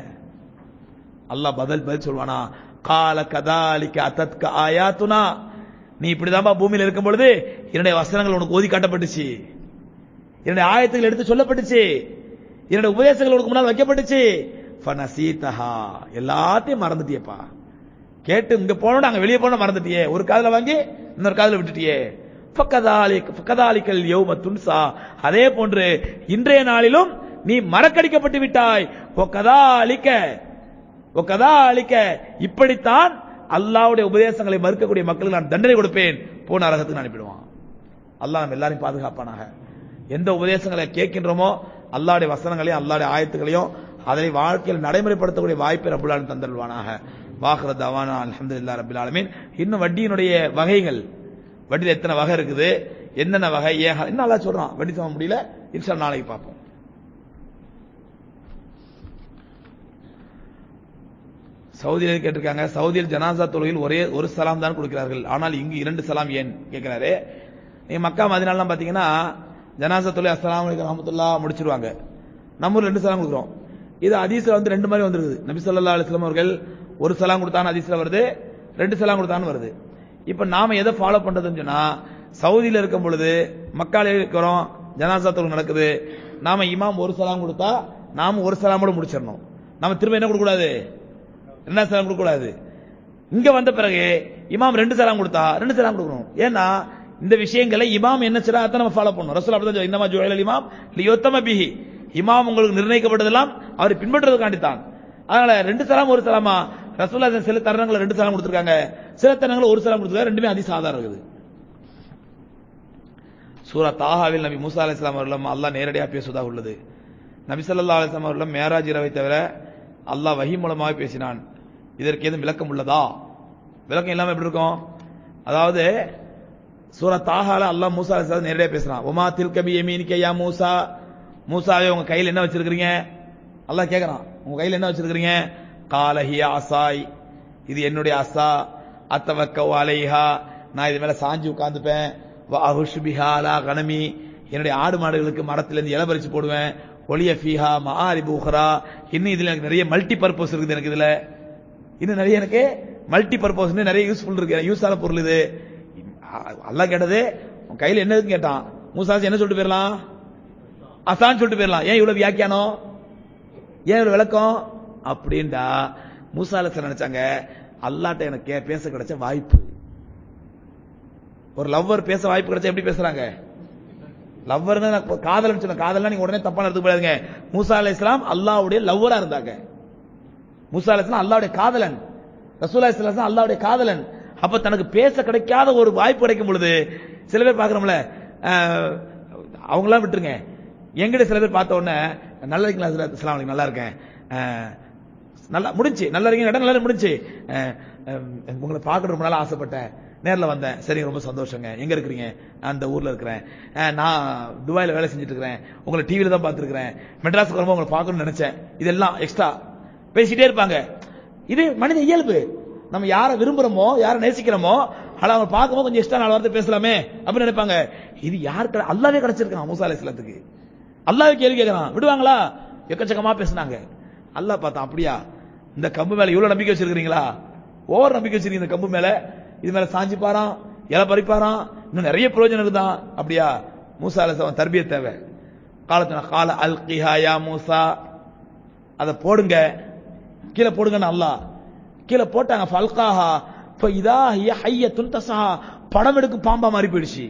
அல்லாஹ் பதில் பதில் சொல்வானா கால கதாலிக்க அத்தத்க ஆயாத்துனா நீ இப்படிதான்பா பூமியில இருக்கும் பொழுது என்னுடைய வசனங்கள் உனக்கு ஓதி காட்டப்பட்டுச்சு என்னுடைய ஆயத்துகள் எடுத்து சொல்லப்பட்டுச்சு என்னுடைய உபதேசங்கள் உனக்கு முன்னால் வைக்கப்பட்டுச்சு ஃபனசீதஹா எல்லாத்தையும் மறந்துட்டியப்பா கேட்டு இங்க போனோம் அங்க வெளியே போன மறந்துட்டியே ஒரு காதுல வாங்கி இன்னொரு காதுல விட்டுட்டியே ஃபக்கதாலிக் ஃபக்கதாலிக்கல் யௌம துன்சா அதே போன்று இன்றைய நாளிலும் நீ மறக்கடிக்கப்பட்டு விட்டாய் ஒக்கதாலிக்க ஒக்கதாலிக்க இப்படித்தான் அல்லாஹ்வுடைய உபதேசங்களை மறுக்கக்கூடிய மக்களுக்கு நான் தண்டனை கொடுப்பேன் போன அரகத்துக்கு நான் அனுப்பிடுவான் அல்லாஹ் நம்ம எல்லாரையும் பாதுகாப்பானாக எந்த உபதேசங்களை கேட்கின்றோமோ அல்லாஹ்வுடைய வசனங்களையும் அல்லாஹ்வுடைய ஆயத்துகளையும் அதை வாழ்க்கையில் நடைமுறைப்படுத்தக்கூடிய வாய்ப்பை ரபுல்லாலும் தந்தருவானாக வாஹ்ர தவானா அல்ஹம்துலில்லாஹ் ரபில் ஆலமீன் இன்னும் வட்டியினுடைய வகைகள் வட்டியில் எத்தனை வகை இருக்குது என்னென்ன வகை ஏன் இன்னும் அல்லாஹ் சொல்றான் வட்டி சொல்ல முடியல இன்ஷா நாளைக்கு பார்ப்போம் சவுதியில் கேட்டிருக்காங்க சவுதியில் ஜனாசா தொழுகையில் ஒரே ஒரு சலாம் தான் கொடுக்கிறார்கள் ஆனால் இங்கு இரண்டு சலாம் ஏன் கேட்கிறாரு நீங்க மக்கா மதினாலாம் பாத்தீங்கன்னா ஜனாசா தொலை அஸ்லாம் வலைக்கம் ரஹமத்துல்லா முடிச்சிருவாங்க நம்ம ஊர்ல ரெண்டு சலாம் கொடுக்குறோம் இது ஹதீஸ்ல வந்து ரெண்டு மாதிரி வந்துருக்குது நபி ஸல்லல்லாஹு அலைஹி வஸல்லம் அவர்கள் ஒரு சலாம் கொடுத்தான்னு ஹதீஸ்ல வருது ரெண்டு சலாம் கொடுத்தான்னு வருது இப்ப நாம எதை ஃபாலோ பண்றதுன்னு சொன்னா சவுதியில இருக்கும் பொழுது மக்கால இருக்கிறோம் ஜனாசா தொழுகை நடக்குது நாம இமாம் ஒரு சலாம் கொடுத்தா நாம ஒரு சலாமோட முடிச்சிடணும் நாம திரும்ப என்ன கொடுக்க கூடாது ரெண்டாம் சலாம் கொடுக்க கூடாது இங்க வந்த பிறகு இமாம் ரெண்டு சலாம் கொடுத்தா ரெண்டு சலாம் கொடுக்கணும் ஏன்னா இந்த விஷயங்களை இமாம் என்ன செய்யறா அதான் நம்ம ஃபாலோ பண்ணணும் ரசூல் அப்படிதான் இன்னமா ஜுவைல் இமாம் லியோத்தம பிஹி இமாம் உங்களுக்கு நிர்ணயிக்கப்பட்டதெல்லாம் அவரை பின்பற்றுவதற்காண்டித்தான் அதனால ரெண்டு சலாம் ஒரு சலாமா ரசூல்லா சில தருணங்களை ரெண்டு சலாம் கொடுத்திருக்காங்க சில தருணங்களை ஒரு சலாம் கொடுத்திருக்காங்க ரெண்டுமே அதி சாதாரணம் இருக்குது சூரா தாஹாவில் நபி மூசா அலைஹிஸ்ஸலாம் அவர்களும் அல்லாஹ் நேரடியாக பேசுவதாக உள்ளது நபி ஸல்லல்லாஹு அலைஹி வஸல்லம் அவர்களும் மேராஜ் இரவை தவிர அல்லாஹ் வஹி மூலமாக பேசினான் இதற்கு எதுவும் விளக்கம் உள்ளதா விளக்கம் இல்லாம எப்படி இருக்கும் அதாவது சூரா தாஹால அல்லாஹ் மூசா அலைஹிஸ்ஸலாம் நேரடியாக பேசுறான் உமா தில்கபி யமீனிக்க யா மூசா மூசாவே உங்க கையில் என்ன வச்சிருக்கிறீங்க அல்லாஹ் கேக்குறான் உங்க கையில் என்ன வச்சிருக்கிறீங்க காலஹியா அசாய் இது என்னுடைய அசா அத்தவக்க அலைஹா நான் இது மேல சாஞ்சி உட்கார்ந்துப்பேன் வஅஹுஷ் பிஹா அலா கனமி என்னுடைய ஆடு மாடுகளுக்கு மரத்துல இருந்து இலை பறிச்சு போடுவேன் ஒளிய ஃபீஹா மஆரிபு உஹ்ரா இன்னும் இதுல எனக்கு நிறைய மல்டி பர்பஸ் இருக்குது எனக்கு இதுல இன்னும் நிறைய எனக்கு மல்டி பர்பஸ் நிறைய யூஸ்ஃபுல் இருக்கு யூஸான பொருள் இது அல்லாஹ் கேட்டது உன் கையில என்ன இருக்குன்னு கேட்டான் மூசாஸ் என்ன சொல்லிட்டு போயிடலாம் அசான்னு சொல்லிட்டு போயிடலாம் ஏன் இவ்வளவு வியாக்கியானம் ஏன் இவ்வளவு விளக்கம் அப்படின்டா மூசா அலைஹிஸ்ஸலாம் நினைச்சாங்க அல்லாட்ட எனக்கு கே- பேச கிடைச்ச வாய்ப்பு ஒரு லவ்வர் பேச வாய்ப்பு கிடைச்சா எப்படி பேசுறாங்க லவ்வர்னு நான் காதலன் சொன்ன காதல்னா நீங்க உடனே தப்பா எடுத்துக்க கூடாதுங்க மூசா அலை இஸ்லாம் அல்லாவுடைய லவ்வரா இருந்தாங்க மூசா அலை இஸ்லாம் அல்லாவுடைய காதலன் ரசூலா இஸ்லாம் அல்லாவுடைய காதலன் அப்ப தனக்கு பேச கிடைக்காத ஒரு வாய்ப்பு கிடைக்கும் பொழுது சில பேர் பாக்குறோம்ல அஹ், அவங்களாம் விட்டுருங்க எங்கிட்ட சில பேர் பார்த்த உடனே நல்லா இருக்கீங்களா ஹஸ்ரத்? அஸ்ஸலாமு அலைக்கும் நல்லா இருக்கேன் அஹ், நல்லா முடிஞ்சு நல்லா இருக்கீங்க இடம் நல்லா முடிஞ்சு அஹ், அஹ், உங்களை பார்க்க ரொம்ப நாளா ஆசைப்பட்டேன் நேர்ல வந்தேன் சரி ரொம்ப சந்தோஷங்க எங்க இருக்கிறீங்க நான் இந்த ஊர்ல இருக்கிறேன் அஹ், நான் துபாயில வேலை செஞ்சுட்டு இருக்கிறேன் உங்களை டிவில தான் பார்த்திருக்கிறேன் மெட்ராஸுக்கு வரும்போது உங்களை பார்க்கணும்னு நினைச்சேன் இதெல்லாம் எக்ஸ்ட்ரா பேசிட்டே இருப்பாங்க இது மனித இயல்பு நம்ம யாரை விரும்புறோமோ யாரை நேசிக்கிறோமோ ஆனா அவங்க பார்க்கும்போது கொஞ்சம் எக்ஸ்ட்ரா நாலு வார்த்தை பேசலாமே அப்படின்னு நினைப்பாங்க இது யார் கிடை- அல்லாவே கிடைச்சிருக்கான் மூசா அலைஹிஸ்ஸலாத்துக்கு அல்லாவே கேள்வி கேட்கறான் விடுவாங்களா எக்கச்சக்கமா பேசுனாங்க அல்லாஹ் பார்த்தான் அப்படியா இந்த கம்பு மேல இவ்வளவு நம்பிக்கை வச்சிருக்கீங்களா ஓவர் நம்பிக்கை வச்சிருக்கீங்க இந்த கம்பு மேல இது மேல சாஞ்சி பாரான் இலை பறிப்பாராம் இன்னும் நிறைய பிரயோஜனம் இருக்குதான் அப்படியா மூசா அலைஹிஸ்ஸலாம் தர்பிய தேவை காலத்தின கால அல் யா மூசா அதை போடுங்க கீழே போடுங்கன்னு அல்லாஹ் கீழே போட்டாங்க ஃபல்காஹா இப்ப இதா ஹிய ஹையத்துன் தசஹா படம் எடுக்கும் பாம்பா மாறி போயிடுச்சு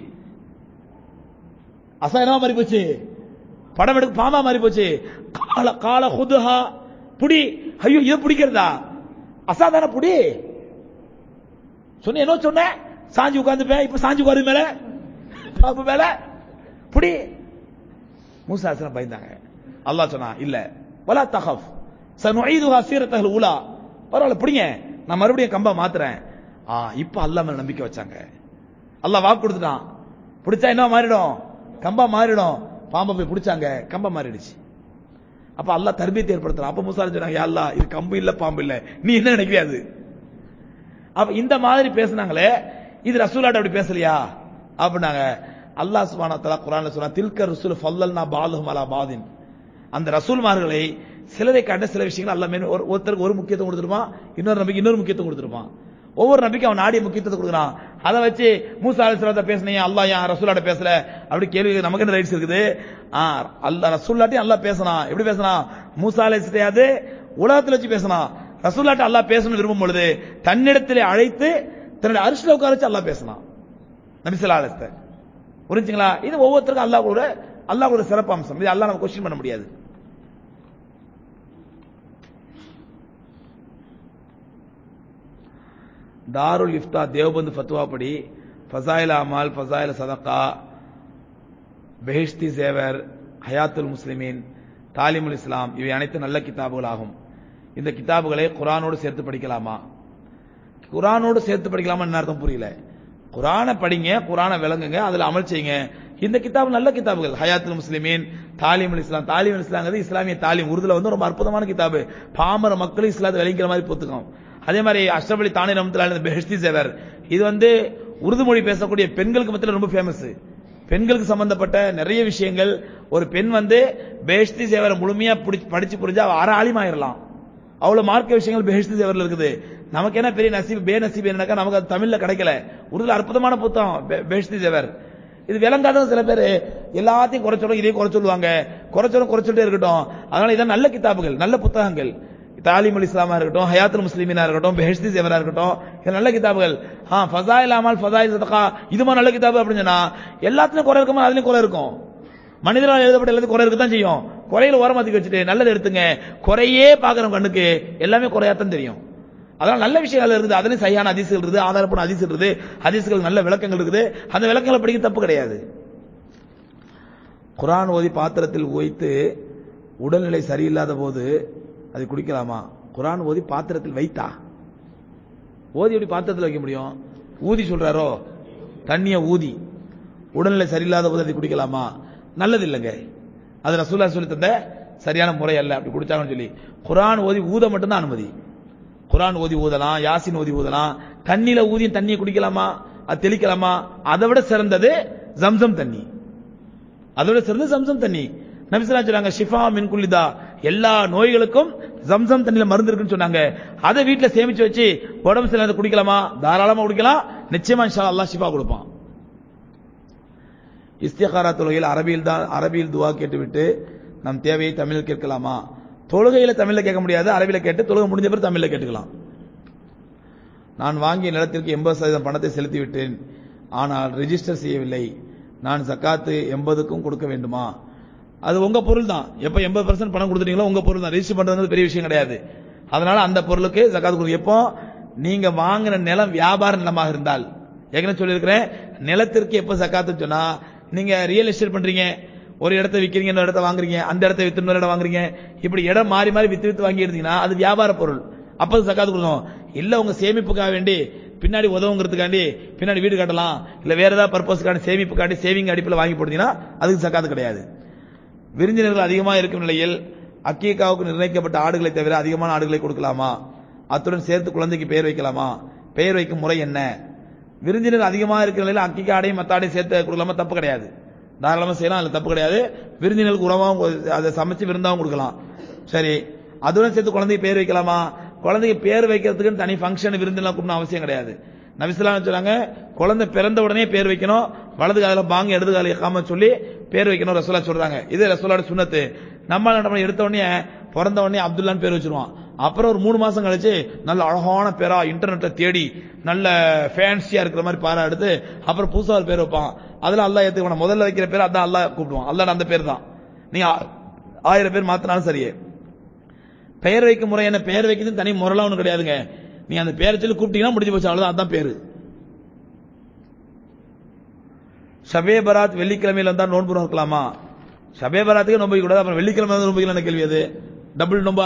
அசா என்னவா மாறி போச்சு படம் எடுக்கும் பாம்பா மாறி போச்சு கால கால ஹுதுஹா புடி ஐயோ இதை பிடிக்கிறதா அசாதான புடி சொன்ன என்ன சொன்ன சாஞ்சி உட்கார்ந்துப்பேன் இப்ப சாஞ்சி உட்காரு மேல பாம்பு மேல புடி மூசா அலைஹிஸ்ஸலாம் பயந்தாங்க அல்லாஹ் சொன்னா இல்ல வலா தஹஃப் சனுஈதுஹா சீரத்தஹல் ஊலா பரவாயில்ல பிடிங்க நான் மறுபடியும் கம்பா மாத்துறேன் ஆ இப்ப அல்லாஹ் மேல நம்பிக்கை வச்சாங்க அல்லாஹ் வாக்கு கொடுத்துட்டான் பிடிச்சா என்ன மாறிடும் கம்பா மாறிடும் பாம்பை போய் பிடிச்சாங்க கம்பா மாறிடுச்சு அப்ப அல்லாஹ் தர்பியத்தை ஏற்படுத்துறான் அப்ப மூசா சொன்னாங்க யா அல்லாஹ் இது கம்பு இல்ல பாம்பு இல்ல நீ என்ன நினைக்கிறியா அது அப்ப இந்த மாதிரி பேசுனாங்களே இது ரசூலாட்ட அப்படி பேசலையா அப்படின்னாங்க அல்லாஹ் சுப்ஹானஹு வ தஆலா குர்ஆன்ல சொன்னா தில்க ருசுல் ஃபல்லல்னா பாலுஹும் அலா பாதின் அந்த ரசூல்மார்களை சிலரை காட்ட சில விஷயங்கள் அல்லாஹ் மேல ஒரு- ஒருத்தருக்கு ஒரு முக்கியத்துவம் கொடுத்துருப்பான் இன்னொரு நபிக்கு இன்னொரு முக்கியத்துவம் கொடுத்துருப்பான் ஒவ்வொரு நபிக்கும் அவன் நாடிய முக்கியத்துவத்தை கொடுக்குறான் அதை வச்சு மூசா அலிஸ்லாத்த பேசுனீங்க அல்லாஹ் ஏன் ரசூலாட்ட பேசல அப்படி கேள்வி நமக்கு என்ன ரைட்ஸ் இருக்குது ஆ, அல்லாஹ் ரசூல்லாட்டையும் அல்லாஹ் பேசலாம் எப்படி பேசலாம் மூசா அலிஸ்லையாது உலகத்துல வச்சு பேசலாம் ரசூல்லாட்ட அல்லாஹ் பேசணும் விரும்பும் பொழுது தன்னிடத்திலே அழைத்து தன்னுடைய அரிசில உட்கார வச்சு அல்லாஹ் பேசலாம் நபிசல்லா அலிஸ்த புரிஞ்சுங்களா இது ஒவ்வொருத்தருக்கும் அல்லாஹ் கூட அல்லாஹ் கூட சிறப்பு அம்சம் இது அல்லாஹ் நம்ம கொஸ்டின் பண்ண முடியாது தாருல் இஃப்தா தேவபந்து ஃபத்வா படி ஃபசாயில் அமால் ஃபசாயில் சதகா பெஹிஷ்தி சேவர் ஹயாத்துல் முஸ்லிமீன் தாலிமுல் இஸ்லாம் இவை அனைத்து நல்ல கிதாபுகள் ஆகும் இந்த கிதாபுகளை குரானோடு சேர்த்து படிக்கலாமா குரானோடு சேர்த்து படிக்கலாமா என்ன அர்த்தம் புரியல குரானை படிங்க குரானை விளங்குங்க அதுல அமல் செய்யுங்க இந்த கிதாப் நல்ல கிதாபுகள் ஹயாத்துல் முஸ்லிமீன் தாலிமுல் இஸ்லாம் தாலிமுல் இஸ்லாங்கிறது இஸ்லாமிய தாலிம் உருதுல வந்து ரொம்ப அற்புதமான கிதாபு பாமர மக்கள் இஸ்லாத்தை விளங்கிற மாதிரி புத்தகம் அதே மாதிரி அஷ்ரப் அலி தானி ரமத்துல பெஹஸ்தி சேவர் இது வந்து உருது மொழி பேசக்கூடிய பெண்களுக்கு மத்தியில் ரொம்ப ஃபேமஸ் பெண்களுக்கு சம்பந்தப்பட்ட நிறைய விஷயங்கள் ஒரு பெண் வந்து பெஹஸ்தி சேவரை முழுமையா பிடிச்சு படிச்சு புரிஞ்சா அவ அரை ஆலிமாயிரலாம் அவ்வளவு மார்க்க விஷயங்கள் பெஹஸ்தி சேவர்ல இருக்குது நமக்கு என்ன பெரிய நசீப் பே நசீப் என்னக்கா நமக்கு அது தமிழ்ல கிடைக்கல உருதுல அற்புதமான புத்தகம் பெ- பெஹஸ்தி சேவர் இது விளங்காத சில பேர் எல்லாத்தையும் குறை சொல்லுவாங்க இதையும் குறை சொல்லுவாங்க குறை சொல்ல குறை சொல்லிட்டே இருக்கட்டும் அதனால இதான் நல்ல கிதாபுகள் நல்ல புத்தகங்கள் தாலிமுல் இஸ்லாமா இருக்கட்டும் ஹயாத்துல் முஸ்லிமீனா இருக்கட்டும் பெஹஸ்தி சேவரா இருக்கட்டும் இது நல்ல கிதாபுகள் ஆ ஃபசாயில் அமால் ஃபசாயில் சதகா இதுமா நல்ல கிதாபு அப்படின்னு சொன்னா எல்லாத்துலயும் குறை இருக்குமா அதுலயும் குறை இருக்கும் மனிதரால் எழுதப்பட்ட எல்லாத்தையும் குறை இருக்கத்தான் செய்யும் குறையில ஓரமாத்தி வச்சுட்டு நல்லது எடுத்துங்க குறையே பாக்குறவங்க கண்ணுக்கு எல்லாமே குறையாத்தான் தெரியும் அதனால நல்ல விஷயங்கள் இருக்குது அதுலயும் சரியான அதிசுகள் இருக்குது ஆதாரப்படும் அதிசல் இருக்குது ஹதீஸ்கள் நல்ல விளக்கங்கள் இருக்குது அந்த விளக்கங்களை படிக்க தப்பு கிடையாது குரான் ஓதி பாத்திரத்தில் வைத்து உடல்நிலை சரியில்லாத போது அதை குடிக்கலாமா குரான் ஓதி பாத்திரத்தில் வைத்தா ஓதி எப்படி பாத்திரத்தில் வைக்க முடியும் ஊதி சொல்றாரோ தண்ணிய ஊதி உடல்நிலை சரியில்லாத போது அதை குடிக்கலாமா நல்லது இல்லைங்க அது ரசூல்லா சொல்லி தந்த சரியான முறை அல்ல அப்படி குடிச்சாங்கன்னு சொல்லி குரான் ஓதி ஊத மட்டும்தான் அனுமதி குரான் ஓதி ஊதலாம் யாசின் ஓதி ஊதலாம் தண்ணியில ஊதி தண்ணியை குடிக்கலாமா அது தெளிக்கலாமா அதை விட சிறந்தது ஜம்சம் தண்ணி அதை விட சிறந்தது ஜம்சம் தண்ணி நபிசலா சொன்னாங்க ஷிஃபா மின் குல்லிதா எல்லா நோய்களுக்கும் ஜம்சம் தண்ணியில மருந்து இருக்குன்னு சொன்னாங்க அதை வீட்டுல சேமிச்சு வச்சு உடம்பு சரியில்லாத குடிக்கலாமா தாராளமா குடிக்கலாம் நிச்சயமா இன்ஷா அல்லாஹ் ஷிஃபா கொடுப்பான் இஸ்திகாரா தொழுகையில் அரபியில் தான் அரபியில் துவா கேட்டுவிட்டு நம் தேவையை தமிழில் கேட்கலாமா தொழுகையில தமிழ்ல கேட்க முடியாது அரபியில கேட்டு தொழுகை முடிஞ்ச பிறகு தமிழ்ல கேட்டுக்கலாம் நான் வாங்கிய நிலத்திற்கு எண்பது சதவீதம் பணத்தை செலுத்தி விட்டேன் ஆனால் ரெஜிஸ்டர் செய்யவில்லை நான் சக்காத்து எண்பதுக்கும் கொடுக்க வேண்டுமா அது உங்க பொருள் தான் எப்ப எண்பது பர்சன்ட் பணம் கொடுத்துட்டீங்களோ உங்க பொருள் தான் ரெஜிஸ்டர் பண்றது பெரிய விஷயம் கிடையாது அதனால அந்த பொருளுக்கு சக்காத்து கொடுங்க எப்போ நீங்க வாங்கின நிலம் வியாபார நிலமாக இருந்தால் ஏற்கனவே சொல்லியிருக்கிறேன் நிலத்திற்கு எப்ப சக்காத்து சொன்னா நீங்க ரியல் எஸ்டேட் பண்றீங்க ஒரு இடத்த விக்கிறீங்க இன்னொரு இடத்த வாங்குறீங்க அந்த இடத்த வித்து இன்னொரு இடம் வாங்குறீங்க இப்படி இடம் மாறி மாறி வித்து வித்து வாங்கி இருந்தீங்கன்னா அது வியாபார பொருள் அப்ப அது சக்காத்து கொடுக்கணும் இல்ல உங்க சேமிப்புக்காக வேண்டி பின்னாடி உதவுங்கிறதுக்காண்டி பின்னாடி வீடு கட்டலாம் இல்ல வேற ஏதாவது பர்பஸ்க்காண்டி சேமிப்புக்காண்டி சேவிங் அடிப்பில் வாங்கி போட்டீங்கன்னா அதுக்கு சக்காத்து கிடையாது விருந்தினர்கள் அதிகமாக இருக்கும் நிலையில் அக்கீக்காவுக்கு நிர்ணயிக்கப்பட்ட ஆடுகளை தவிர அதிகமான ஆடுகளை கொடுக்கலாமா அத்துடன் சேர்த்து குழந்தைக்கு பெயர் வைக்கலாமா பெயர் வைக்கும் முறை என்ன விருந்தினர் அதிகமாக இருக்கிற நிலையில் அக்கிக்கா ஆடையும் மத்த ஆடையும் சேர்த்து கொடுக்கலாமா தப்பு கிடையாது தாராளமா செய்யலாம் அதுல தப்பு கிடையாது விருந்தினருக்கு உணவாகவும் அதை சமைச்சு விருந்தாவும் கொடுக்கலாம் சரி அதுடன் சேர்த்து குழந்தைக்கு பேர் வைக்கலாமா குழந்தைக்கு பேர் வைக்கிறதுக்கு தனி ஃபங்க்ஷன் விருந்தினர் கூப்பிடணும் அவசியம் கிடையாது நபிசுலாம் சொல்றாங்க குழந்தை பிறந்த உடனே பேர் வைக்கணும் வலது காலில் பாங்க இடது காலில் காம சொல்லி பேர் வைக்கணும் ரசோலா சொல்றாங்க இது ரசோலாட சுண்ணத்து நம்ம நம்ம எடுத்த உடனே பிறந்த உடனே அப்துல்லான்னு பேர் வச்சிருவான் அப்புறம் ஒரு மூணு மாசம் கழிச்சு நல்ல அழகான பேரா இன்டர்நெட்டை தேடி நல்ல ஃபேன்சியா இருக்கிற மாதிரி பாரா எடுத்து அப்புறம் புதுசா ஒரு பேர் வைப்பான் அதுல அல்லாஹ் ஏத்துக்க முதல்ல வைக்கிற பேர் அதான் அல்லாஹ் கூப்பிடுவான் அல்லாஹ் அந்த பேர் தான் நீங்க ஆயிரம் பேர் மாத்தினாலும் சரியே பெயர் வைக்கும் முறை என்ன பெயர் வைக்கிறது தனி முறைலாம் ஒன்றும் கிடையாதுங்க நீ அந்த பேரை சொல்லி கூப்பிட்டீங்கன்னா முடிஞ்சு போச்சு அவ்வளவுதான் அதான் பேரு ஷபே பராத் வெள்ளிக்கிழமையில் வந்தா நோன்பு நோக்கலாமா ஷபே பராத்துக்கு நோன்பு கூடாது அப்புறம் வெள்ளிக்கிழமை வந்து நோன்பு என்ன கேள்வி அது டபுள் நோம்பா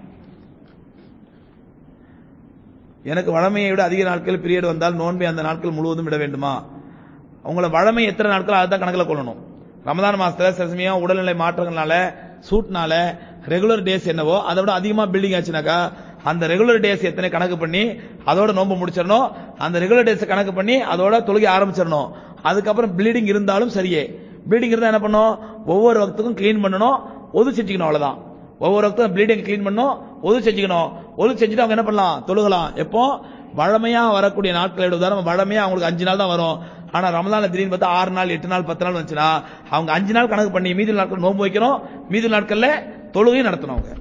எனக்கு வழமையை விட அதிக நாட்கள் பீரியட் வந்தால் நோன்பை அந்த நாட்கள் முழுவதும் விட வேண்டுமா உங்களை வழமை எத்தனை நாட்கள் அதுதான் கணக்கில் கொள்ளணும் ரமதான் மாசத்துல சில சமயம் உடல்நிலை மாற்றங்கள்னால சூட்னால ரெகுலர் டேஸ் என்னவோ அதை விட அதிகமா பில்டிங் ஆச்சுனாக்கா அந்த ரெகுலர் டேஸ் எத்தனை கணக்கு பண்ணி அதோட நோன்பு முடிச்சிடணும் அந்த ரெகுலர் டேஸ் கணக்கு பண்ணி அதோட தொழுகை ஆரம்பிச்சிடணும் அதுக்கப்புறம் ப்ளீடிங் இருந்தாலும் சரியே ப்ளீடிங் இருந்தா என்ன பண்ணும் ஒவ்வொரு வக்துக்கும் க்ளீன் பண்ணணும் ஒது செஞ்சுக்கணும் அவ்வளவுதான் ஒவ்வொரு வக்தும் ப்ளீடிங் க்ளீன் பண்ணணும் ஒது செஞ்சுக்கணும் ஒது செஞ்சுட்டு அவங்க என்ன பண்ணலாம் தொழுகலாம் எப்போ வழமையா வரக்கூடிய நாட்கள் உதாரணம் வழமையா அவங்களுக்கு அஞ்சு நாள் தான் வரும் ஆனா ரமலான் திடீர்னு பார்த்தா ஆறு நாள் எட்டு நாள் பத்து நாள் வந்துச்சுன்னா அவங்க அஞ்சு நாள் கணக்கு பண்ணி மீதி நாட்கள் நோன்பு வைக்கணும் மீதி நாட்கள்ல தொழுகையும் நடத்தணும் அவங்க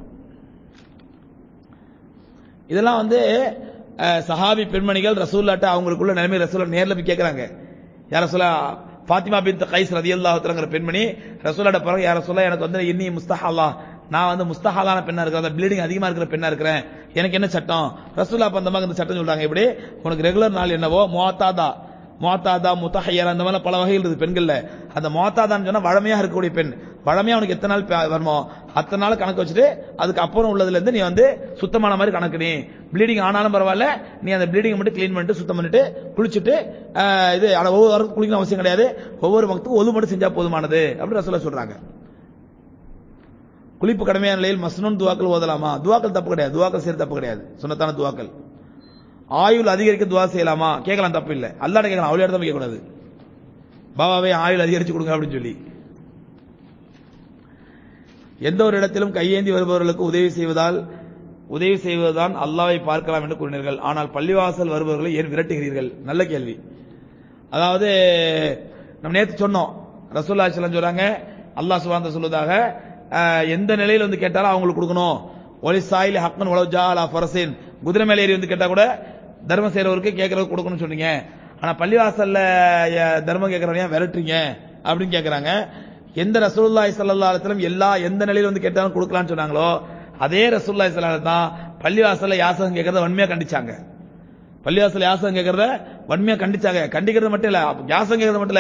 இதெல்லாம் வந்து சஹாபி பெண்மணிகள் ரசூல்லாட்ட அவங்களுக்குள்ள நிலைமை ரசூல்லா நேர்ல போய் கேட்கறாங்க யார சொல்ல பாத்திமா பின் கைஸ் ரதி அல்லாஹுங்கிற பெண்மணி ரசூலாட்ட பிறகு யார சொல்ல எனக்கு வந்து இன்னி முஸ்தஹாலா நான் வந்து முஸ்தஹாலான பெண்ணா இருக்கிறேன் ப்ளீடிங் அதிகமா இருக்கிற பெண்ணா இருக்கிறேன் எனக்கு என்ன சட்டம் ரசூல்லா அப்ப அந்த மாதிரி இந்த சட்டம் சொல்றாங்க இப்படி உனக்கு ரெகுலர் நாள் என்னவோ மோத்தாதா மோத்தாதா முத்தஹையர் அந்த மாதிரி பல வகைகள் இருக்குது பெண்கள்ல அந்த மோத்தாதான்னு சொன்னா வழமையா இருக்கக்கூடிய பெண் வழமையா உனக்கு எத்தனை நாள் வருமோ அத்தனை நாள் கணக்கு வச்சுட்டு அதுக்கு அப்புறம் உள்ளதுல இருந்து நீ வந்து சுத்தமான மாதிரி கணக்கு நீ ப்ளீடிங் ஆனாலும் பரவாயில்ல நீ அந்த ப்ளீடிங் மட்டும் க்ளீன் பண்ணிட்டு சுத்தம் பண்ணிட்டு குளிச்சுட்டு இது ஒவ்வொரு குளிக்கணும் அவசியம் கிடையாது ஒவ்வொரு பக்துக்கும் ஒது மட்டும் செஞ்சா போதுமானது அப்படின்னு சொல்ல சொல்றாங்க குளிப்பு கடமையான நிலையில் மஸ்னூன் துவாக்கள் ஓதலாமா துவாக்கள் தப்பு கிடையாது துவாக்கள் செய்யறது தப்பு கிடையாது சொன்னத்தான துவாக்கள் ஆயுள் அதிகரிக்க துவா செய்யலாமா கேட்கலாம் தப்பு இல்லை அல்லாட கேட்கலாம் அவளே தான் கேட்கக்கூடாது பாபாவே ஆயுள் அதிகரிச்சு கொடுங்க அப்படின்னு சொல்லி எந்த ஒரு இடத்திலும் கையேந்தி வருபவர்களுக்கு உதவி செய்வதால் உதவி செய்வதுதான் அல்லாவை பார்க்கலாம் என்று கூறினீர்கள் ஆனால் பள்ளிவாசல் வருபவர்களை ஏன் விரட்டுகிறீர்கள் நல்ல கேள்வி அதாவது நம்ம நேற்று சொன்னோம் ரசூல்லா சொல்றாங்க அல்லாஹ் சுபாந்த சொல்வதாக எந்த நிலையில் வந்து கேட்டாலும் அவங்களுக்கு கொடுக்கணும் ஒலி சாயில் ஹக்கன் உலவு ஜாலா ஃபரசின் குதிரை மேலே ஏறி வந்து கேட்டா கூட தர்மம் செய்யறவருக்கு கேட்கறதுக்கு கொடுக்கணும்னு சொன்னீங்க ஆனா பள்ளிவாசல்ல தர்மம் கேட்கறவங்க விரட்டுறீங்க அப்படின்னு கேட்கறாங்க எந்த ரசூல்லாய் சல்லா அலுவலம் எல்லா எந்த நிலையில வந்து கேட்டாலும் கொடுக்கலாம்னு சொன்னாங்களோ அதே ரசூல்லாய் சல்லா தான் பள்ளிவாசல்ல யாசகம் கேட்கறத வன்மையா கண்டிச்சாங்க பள்ளிவாசல் யாசகம் கேட்கறத வன்மையா கண்டிச்சாங்க கண்டிக்கிறது மட்டும் இல்ல யாசகம் கேட்கறது மட்டும் இல்ல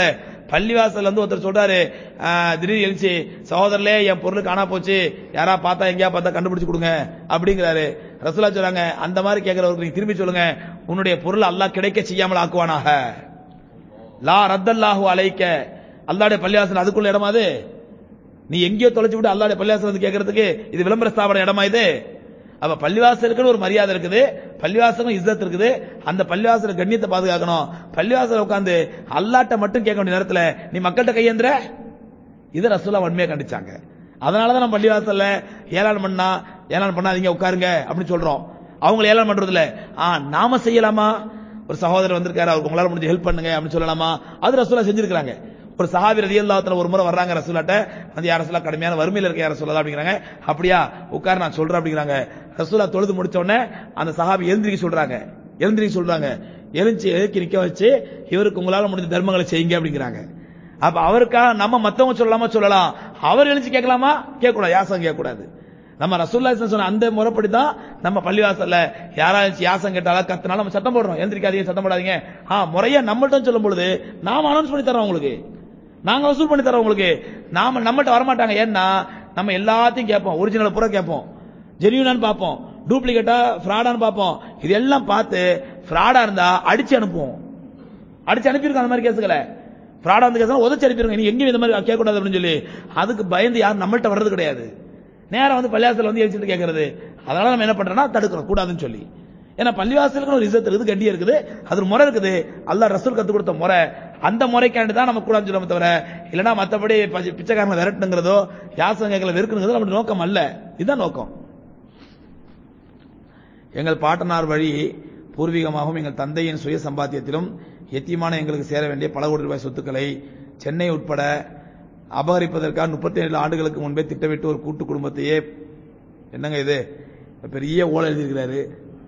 பள்ளிவாசல்ல இருந்து ஒருத்தர் சொல்றாரு ஆஹ், திடீர்னு எழுச்சி சகோதரர்களே என் பொருள் காணா போச்சு யாரா பார்த்தா எங்கேயா பார்த்தா கண்டுபிடிச்சு கொடுங்க அப்படிங்கிறாரு ரசூலா சொல்றாங்க அந்த மாதிரி கேட்கிறவருக்கு நீங்க திரும்பி சொல்லுங்க உன்னுடைய பொருள் அல்லாஹ் கிடைக்க செய்யாமல் ஆக்குவானாக லா ரத்தல்லாஹு அலைக்க அல்லாடைய பள்ளிவாசல் அதுக்குள்ள இடமா அது நீ எங்கேயோ தொலைச்சு விட்டு அல்லாடைய பள்ளிவாசல் வந்து கேட்கறதுக்கு இது விளம்பர ஸ்தாபன இடமா இது அப்ப பள்ளிவாசலுக்குன்னு ஒரு மரியாதை இருக்குது பள்ளிவாசலும் இஸ்ஸத் இருக்குது அந்த பள்ளிவாசல கண்ணியத்தை பாதுகாக்கணும் பள்ளிவாசல உட்காந்து அல்லாட்ட மட்டும் கேட்க வேண்டிய நேரத்துல நீ மக்கள்கிட்ட கையேந்திர இது ரசூலா வன்மையா கண்டிச்சாங்க அதனாலதான் நம்ம பள்ளிவாசல்ல ஏழான் பண்ணா ஏழான் பண்ணாதீங்க உட்காருங்க அப்படின்னு சொல்றோம் அவங்கள ஏழான் பண்றது இல்ல ஆ நாம செய்யலாமா ஒரு சகோதரர் வந்திருக்காரு அவருக்கு உங்களால முடிஞ்சு ஹெல்ப் பண்ணுங்க அப்படின்னு சொல்லலாமா அது ரசூலா செஞ்சிருக்காங்க ஒரு சஹாபி ரதியல்லாத்துல ஒரு முறை வர்றாங்க ரசூலாட்ட வந்து யார சொல்லா கடுமையான வறுமையில இருக்க யார சொல்லலாம் அப்படிங்கிறாங்க அப்படியா உட்கார் நான் சொல்றேன் அப்படிங்கிறாங்க ரசூலா தொழுது முடிச்ச உடனே அந்த சஹாபி எழுந்திரிக்க சொல்றாங்க எழுந்திரிக்க சொல்றாங்க எழுச்சி எழுக்கி நிக்க வச்சு இவருக்கு உங்களால முடிஞ்ச தர்மங்களை செய்யுங்க அப்படிங்கிறாங்க அப்ப அவருக்காக நம்ம மத்தவங்க சொல்லலாமா சொல்லலாம் அவர் எழுச்சி கேட்கலாமா கேட்கக்கூடாது யாசம் கேட்கக்கூடாது நம்ம ரசூல்லா சொன்ன அந்த முறைப்படி தான் நம்ம பள்ளிவாசல்ல யாராச்சும் யாசம் கேட்டாலும் கத்தினாலும் நம்ம சத்தம் போடுறோம் எந்திரிக்காதீங்க சத்தம் போடாதீங்க ஆ முறையா நம்மள்ட்ட சொல்லும் பொழுது நாம அனௌன்ஸ் பண்ணி தரோம் உங்களுக்கு நாங்க வசூல் பண்ணி தரோம் உங்களுக்கு நாம நம்மகிட்ட வரமாட்டாங்க ஏன்னா நம்ம எல்லாத்தையும் கேட்போம் ஒரிஜினல் பூரா கேட்போம் ஜெனியூனான்னு பார்ப்போம் டூப்ளிகேட்டா ஃப்ராடான்னு பார்ப்போம் இது எல்லாம் பார்த்து ஃப்ராடா இருந்தா அடிச்சு அனுப்புவோம் அடிச்சு அனுப்பியிருக்கோம் அந்த மாதிரி கேஸுகளை ஃப்ராடா வந்து கேஸ் உதச்சு அனுப்பியிருக்கோம் நீ எங்கேயும் இந்த மாதிரி கேட்கக்கூடாது அப்படின்னு சொல்லி அதுக்கு பயந்து யாரும் நம்மள்ட்ட வர்றது கிடையாது நேரா வந்து பள்ளிவாசல் வந்து எழுச்சிட்டு கேட்கறது அதனால நம்ம என்ன பண்றோம்னா தடுக்கிறோம் கூடாதுன்னு சொல்லி ஏன்னா பள்ளிவாசலுக்கு ஒரு இசத்து இருக்குது கண்டி இருக்குது அது ஒரு முறை இருக்குது அல்லாஹ் ரசூல் கத்து கொடுத்த முறை அந்த முறைக்காண்டி தான் நம்ம கூடாதுன்னு சொல்ல தவிர இல்லைன்னா மத்தபடி பச்சை- பிச்சைக்காரங்களை விரட்டுங்கிறதோ யாசம் கேட்கல வெறுக்கணுங்கிறதோ நம்மளுடைய நோக்கம் அல்ல இதுதான் நோக்கம் எங்கள் பாட்டனார் வழி பூர்வீகமாகவும் எங்கள் தந்தையின் சுய சம்பாத்தியத்திலும் எத்தியமான எங்களுக்கு சேர வேண்டிய பல கோடி ரூபாய் சொத்துக்களை சென்னை உட்பட அபகரிப்பதற்காக முப்பத்தி ஏழு ஆண்டுகளுக்கு முன்பே திட்டமிட்டு ஒரு கூட்டு குடும்பத்தையே என்னங்க இது பெரிய ஓலை எழுதியிருக்கிறாரு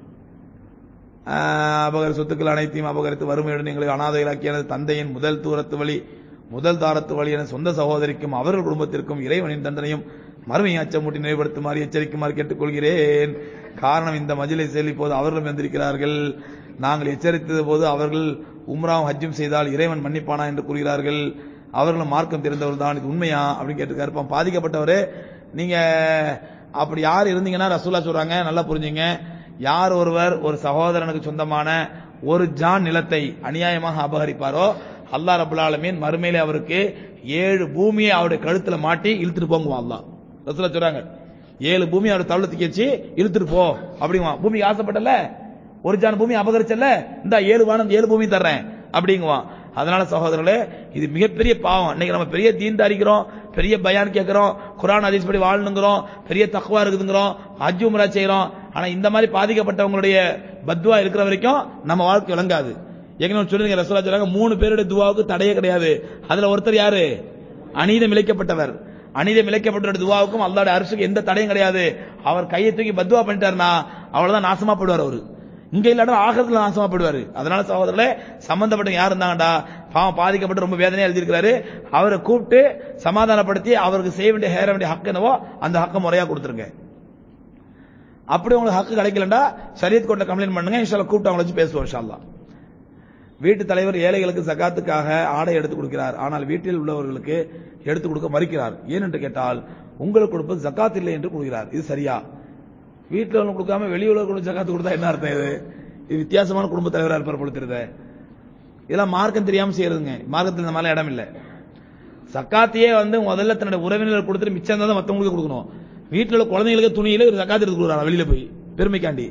ஆஹ், அபகர சொத்துக்கள் அனைத்தையும் அபகரித்து வறுமையுடன் எங்களை அனாதைகளாக்கிய எனது தந்தையின் முதல் தூரத்து வழி முதல் தாரத்து வழி என சொந்த சகோதரிக்கும் அவர்கள் குடும்பத்திற்கும் இறைவனின் தண்டனையும் மறுமையை அச்சமூட்டி நினைவுபடுத்துமாறு எச்சரிக்குமாறு கேட்டுக்கொள்கிறேன் காரணம் இந்த மஜிலிஸில் இப்போது அவர்களும் வந்திருக்கிறார்கள் நாங்கள் எச்சரித்தது போது அவர்கள் உம்ராவும் ஹஜ்ஜும் செய்தால் இறைவன் மன்னிப்பானா என்று கூறுகிறார்கள் அவர்களும் மார்க்கம் தெரிந்தவர் தான் இது உண்மையா அப்படின்னு கேட்டிருக்காரு இப்ப பாதிக்கப்பட்டவர் நீங்க அப்படி யார் இருந்தீங்கன்னா ரசூலா சொல்றாங்க நல்லா புரிஞ்சுங்க யார் ஒருவர் ஒரு சகோதரனுக்கு சொந்தமான ஒரு ஜான் நிலத்தை அநியாயமாக அபகரிப்பாரோ அல்லாஹ் ரபுல் ஆலமீன் மறுமையிலே அவருக்கு ஏழு பூமியை அவருடைய கழுத்துல மாட்டி இழுத்துட்டு போங்குவான் அல்லாஹ் ரசூலா சொல்றாங்க ஏழு பூமி அவருடைய தவளத்துக்கு வச்சு இழுத்துட்டு போ அப்படிங்குவான் பூமிக்கு ஆசைப்பட்டல ஒரு ஜான் பூமி அபகரிச்சல இந்த ஏழு வானம் ஏழு பூமி தர்றேன் அப்படிங்குவான் அதனால சகோதரர்களே இது மிகப்பெரிய பாவம் இன்னைக்கு நம்ம பெரிய தீந்தாரிக்கிறோம் பெரிய பயான் கேட்கிறோம் குரான் ஹதீஸ் படி வாழணுங்கிறோம் பெரிய தக்குவா இருக்குதுங்கிறோம் ஹஜ் உம்ரா செய்யறோம் ஆனா இந்த மாதிரி பாதிக்கப்பட்டவங்களுடைய பத்வா இருக்கிற வரைக்கும் நம்ம வாழ்க்கை விளங்காது ஏற்கனவே சொல்லுங்க ரசூலா சொல்றாங்க மூணு பேருடைய துவாவுக்கு தடையே கிடையாது அதுல ஒருத்தர் யாரு அநீதம் இழைக்கப்பட்டவர் அநீதம் இழைக்கப்பட்ட துவாவுக்கும் அல்லாஹ்வுடைய அரசுக்கு எந்த தடையும் கிடையாது அவர் கையை தூக்கி பத்வா பண்ணிட்டாருன்னா அவ்வளவுதான் நாசமா போயிடுவார் அவரு இங்க இல்லாட்டா ஆகத்துல நாசமா போயிடுவாரு அதனால சகோதரர்களே சம்பந்தப்பட்ட யார் இருந்தாங்கடா பாவம் பாதிக்கப்பட்டு ரொம்ப வேதனையா எழுதியிருக்கிறாரு அவரை கூப்பிட்டு சமாதானப்படுத்தி அவருக்கு செய்ய வேண்டிய சேர வேண்டிய ஹக்கு என்னவோ அந்த ஹக்க முறையா கொடுத்துருங்க அப்படி உங்களுக்கு ஹக்கு கிடைக்கலண்டா சரியத் கோர்ட்ல கம்ப்ளைண்ட் பண்ணுங்க இன்ஷால்லா கூப்பிட்டு அவங்கள வச்சு பேசுவோம் இன்ஷால்லா வீட்டு தலைவர் ஏழைகளுக்கு சகாத்துக்காக ஆடை எடுத்து கொடுக்கிறார் ஆனால் வீட்டில் உள்ளவர்களுக்கு எடுத்து கொடுக்க மறுக்கிறார் ஏன் என்று கேட்டால் உங்களுக்கு கொடுப்பது ஜக்காத் இல்லை என்று கூறுகிறார் இது சரியா வீட்டில் உள்ள கொடுக்காம வெளியுள்ளவர்களுக்கு ஜக்காத்து கொடுத்தா என்ன அர்த்தம் இது இது வித்தியாசமான குடும்ப தலைவராக இருப்பார் பொழுது இதெல்லாம் மார்க்கம் தெரியாம செய்யறதுங்க மார்க்கத்தில் இந்த மாதிரி இடம் இல்லை சக்காத்தையே வந்து முதல்ல தன்னுடைய உறவினர்கள் கொடுத்துட்டு மிச்சம் தான் மற்றவங்களுக்கு கொடுக்கணும் வீட்டில் உள்ள குழந்தைங்களுக்கு துணியில ஒரு சக்காத்து எடுத்து கொடுக்குறாங்க வெளியில போய் பெருமைக்காண்டி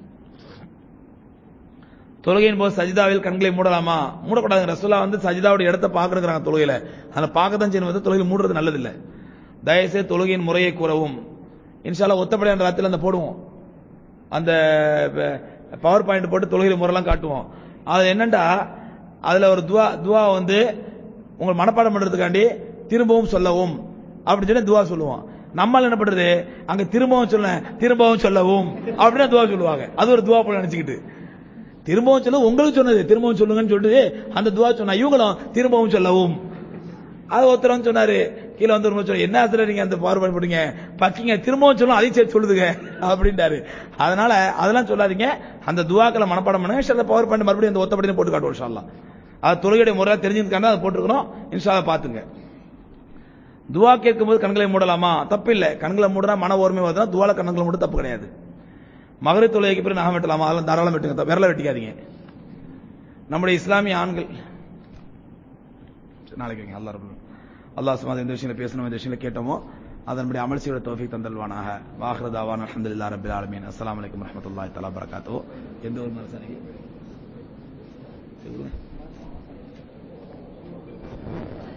தொழுகையின் போது சஜிதாவில் கண்களை மூடலாமா மூடக்கூடாது ரசூலா வந்து சஜிதாவுடைய இடத்தை பார்க்கறாங்க தொழுகையில அதை பார்க்கத்தான் செய்யணும் வந்து தொழுகையில் மூடுறது நல்லதில்லை தயவுசெய்து தொழுகையின் முறையை கூறவும் இன்ஷால்லா ஒத்தப்படையான ராத்திரில அந்த போடுவோம் அந்த பவர் பாயிண்ட் போட்டு தொழுகையில் முறைலாம் காட்டுவோம் அது என்னண்டா அதுல ஒரு துவா துவா வந்து உங்கள் மனப்பாடம் பண்றதுக்காண்டி திரும்பவும் சொல்லவும் அப்படின்னு சொல்லி துவா சொல்லுவோம் நம்மால் என்ன பண்றது அங்க திரும்பவும் சொல்ல திரும்பவும் சொல்லவும் அப்படின்னு துவா சொல்லுவாங்க அது ஒரு துவா போல நினைச்சுக்கிட்டு திரும்பவும் சொல்ல உங்களுக்கு சொன்னது திரும்பவும் சொல்லுங்கன்னு சொல்லிட்டு அந்த துவா சொன்னா இவங்களும் திரும்பவும் சொல்லவும் அது ஒருத்தர் வந்து சொன்னாரு கீழே வந்து ஒரு சொன்னாரு என்ன ஆசிரியர் நீங்க அந்த பவர் பாயிண்ட் போட்டீங்க பக்கிங்க திரும்பவும் சொல்லும் அதையும் சேர்த்து சொல்லுதுங்க அப்படின்ட்டாரு அதனால அதெல்லாம் சொல்லாதீங்க அந்த துவாக்களை மனப்பாடம் பண்ணுங்க பவர் பாயிண்ட் மறுபடியும் அந்த ஒத்தப்படியும் போட்டு காட்டுவோம் இன்ஷா அல்லாஹ் அது தொழுகையுடைய முறையாக தெரிஞ்சுக்கான அதை போட்டிருக்கிறோம் இன்ஷாவை பார்த்துங்க துவா கேட்கும்போது கண்களை மூடலாமா தப்பு இல்லை கண்களை மூடுறா மன ஓர்மை வருதுன்னா துவால கண்களை மூட தப்பு கிடையாது மகர தொழுகைக்கு பிறகு நகம் வெட்டலாமா அதெல்லாம் தாராளம் வெட்டுங்க விரல வெட்டிக்காதீங்க நம்முடைய இஸ்லாமிய ஆண்கள் சரி, நாளைக்கு வைங்க அல்லாஹ் ரப்பல் அல்லாஹ் சுமார் எந்த விஷயங்களை பேசணும் எந்த விஷயங்களை கேட்டோமோ அதன்படி அமல் செய்ய தோஃபிக் தந்தல்வானாக வாஹ்ரதாவான் அல்ஹம்துலில்லாஹ் ரப்பில் ஆலமீன் அஸ்ஸலாமு அலைக்கும் வரஹ்மத்துல்லாஹி தஆலா பரகாத்துஹு எந்த ஒரு மனசனைக்கு சரி விடுங்க.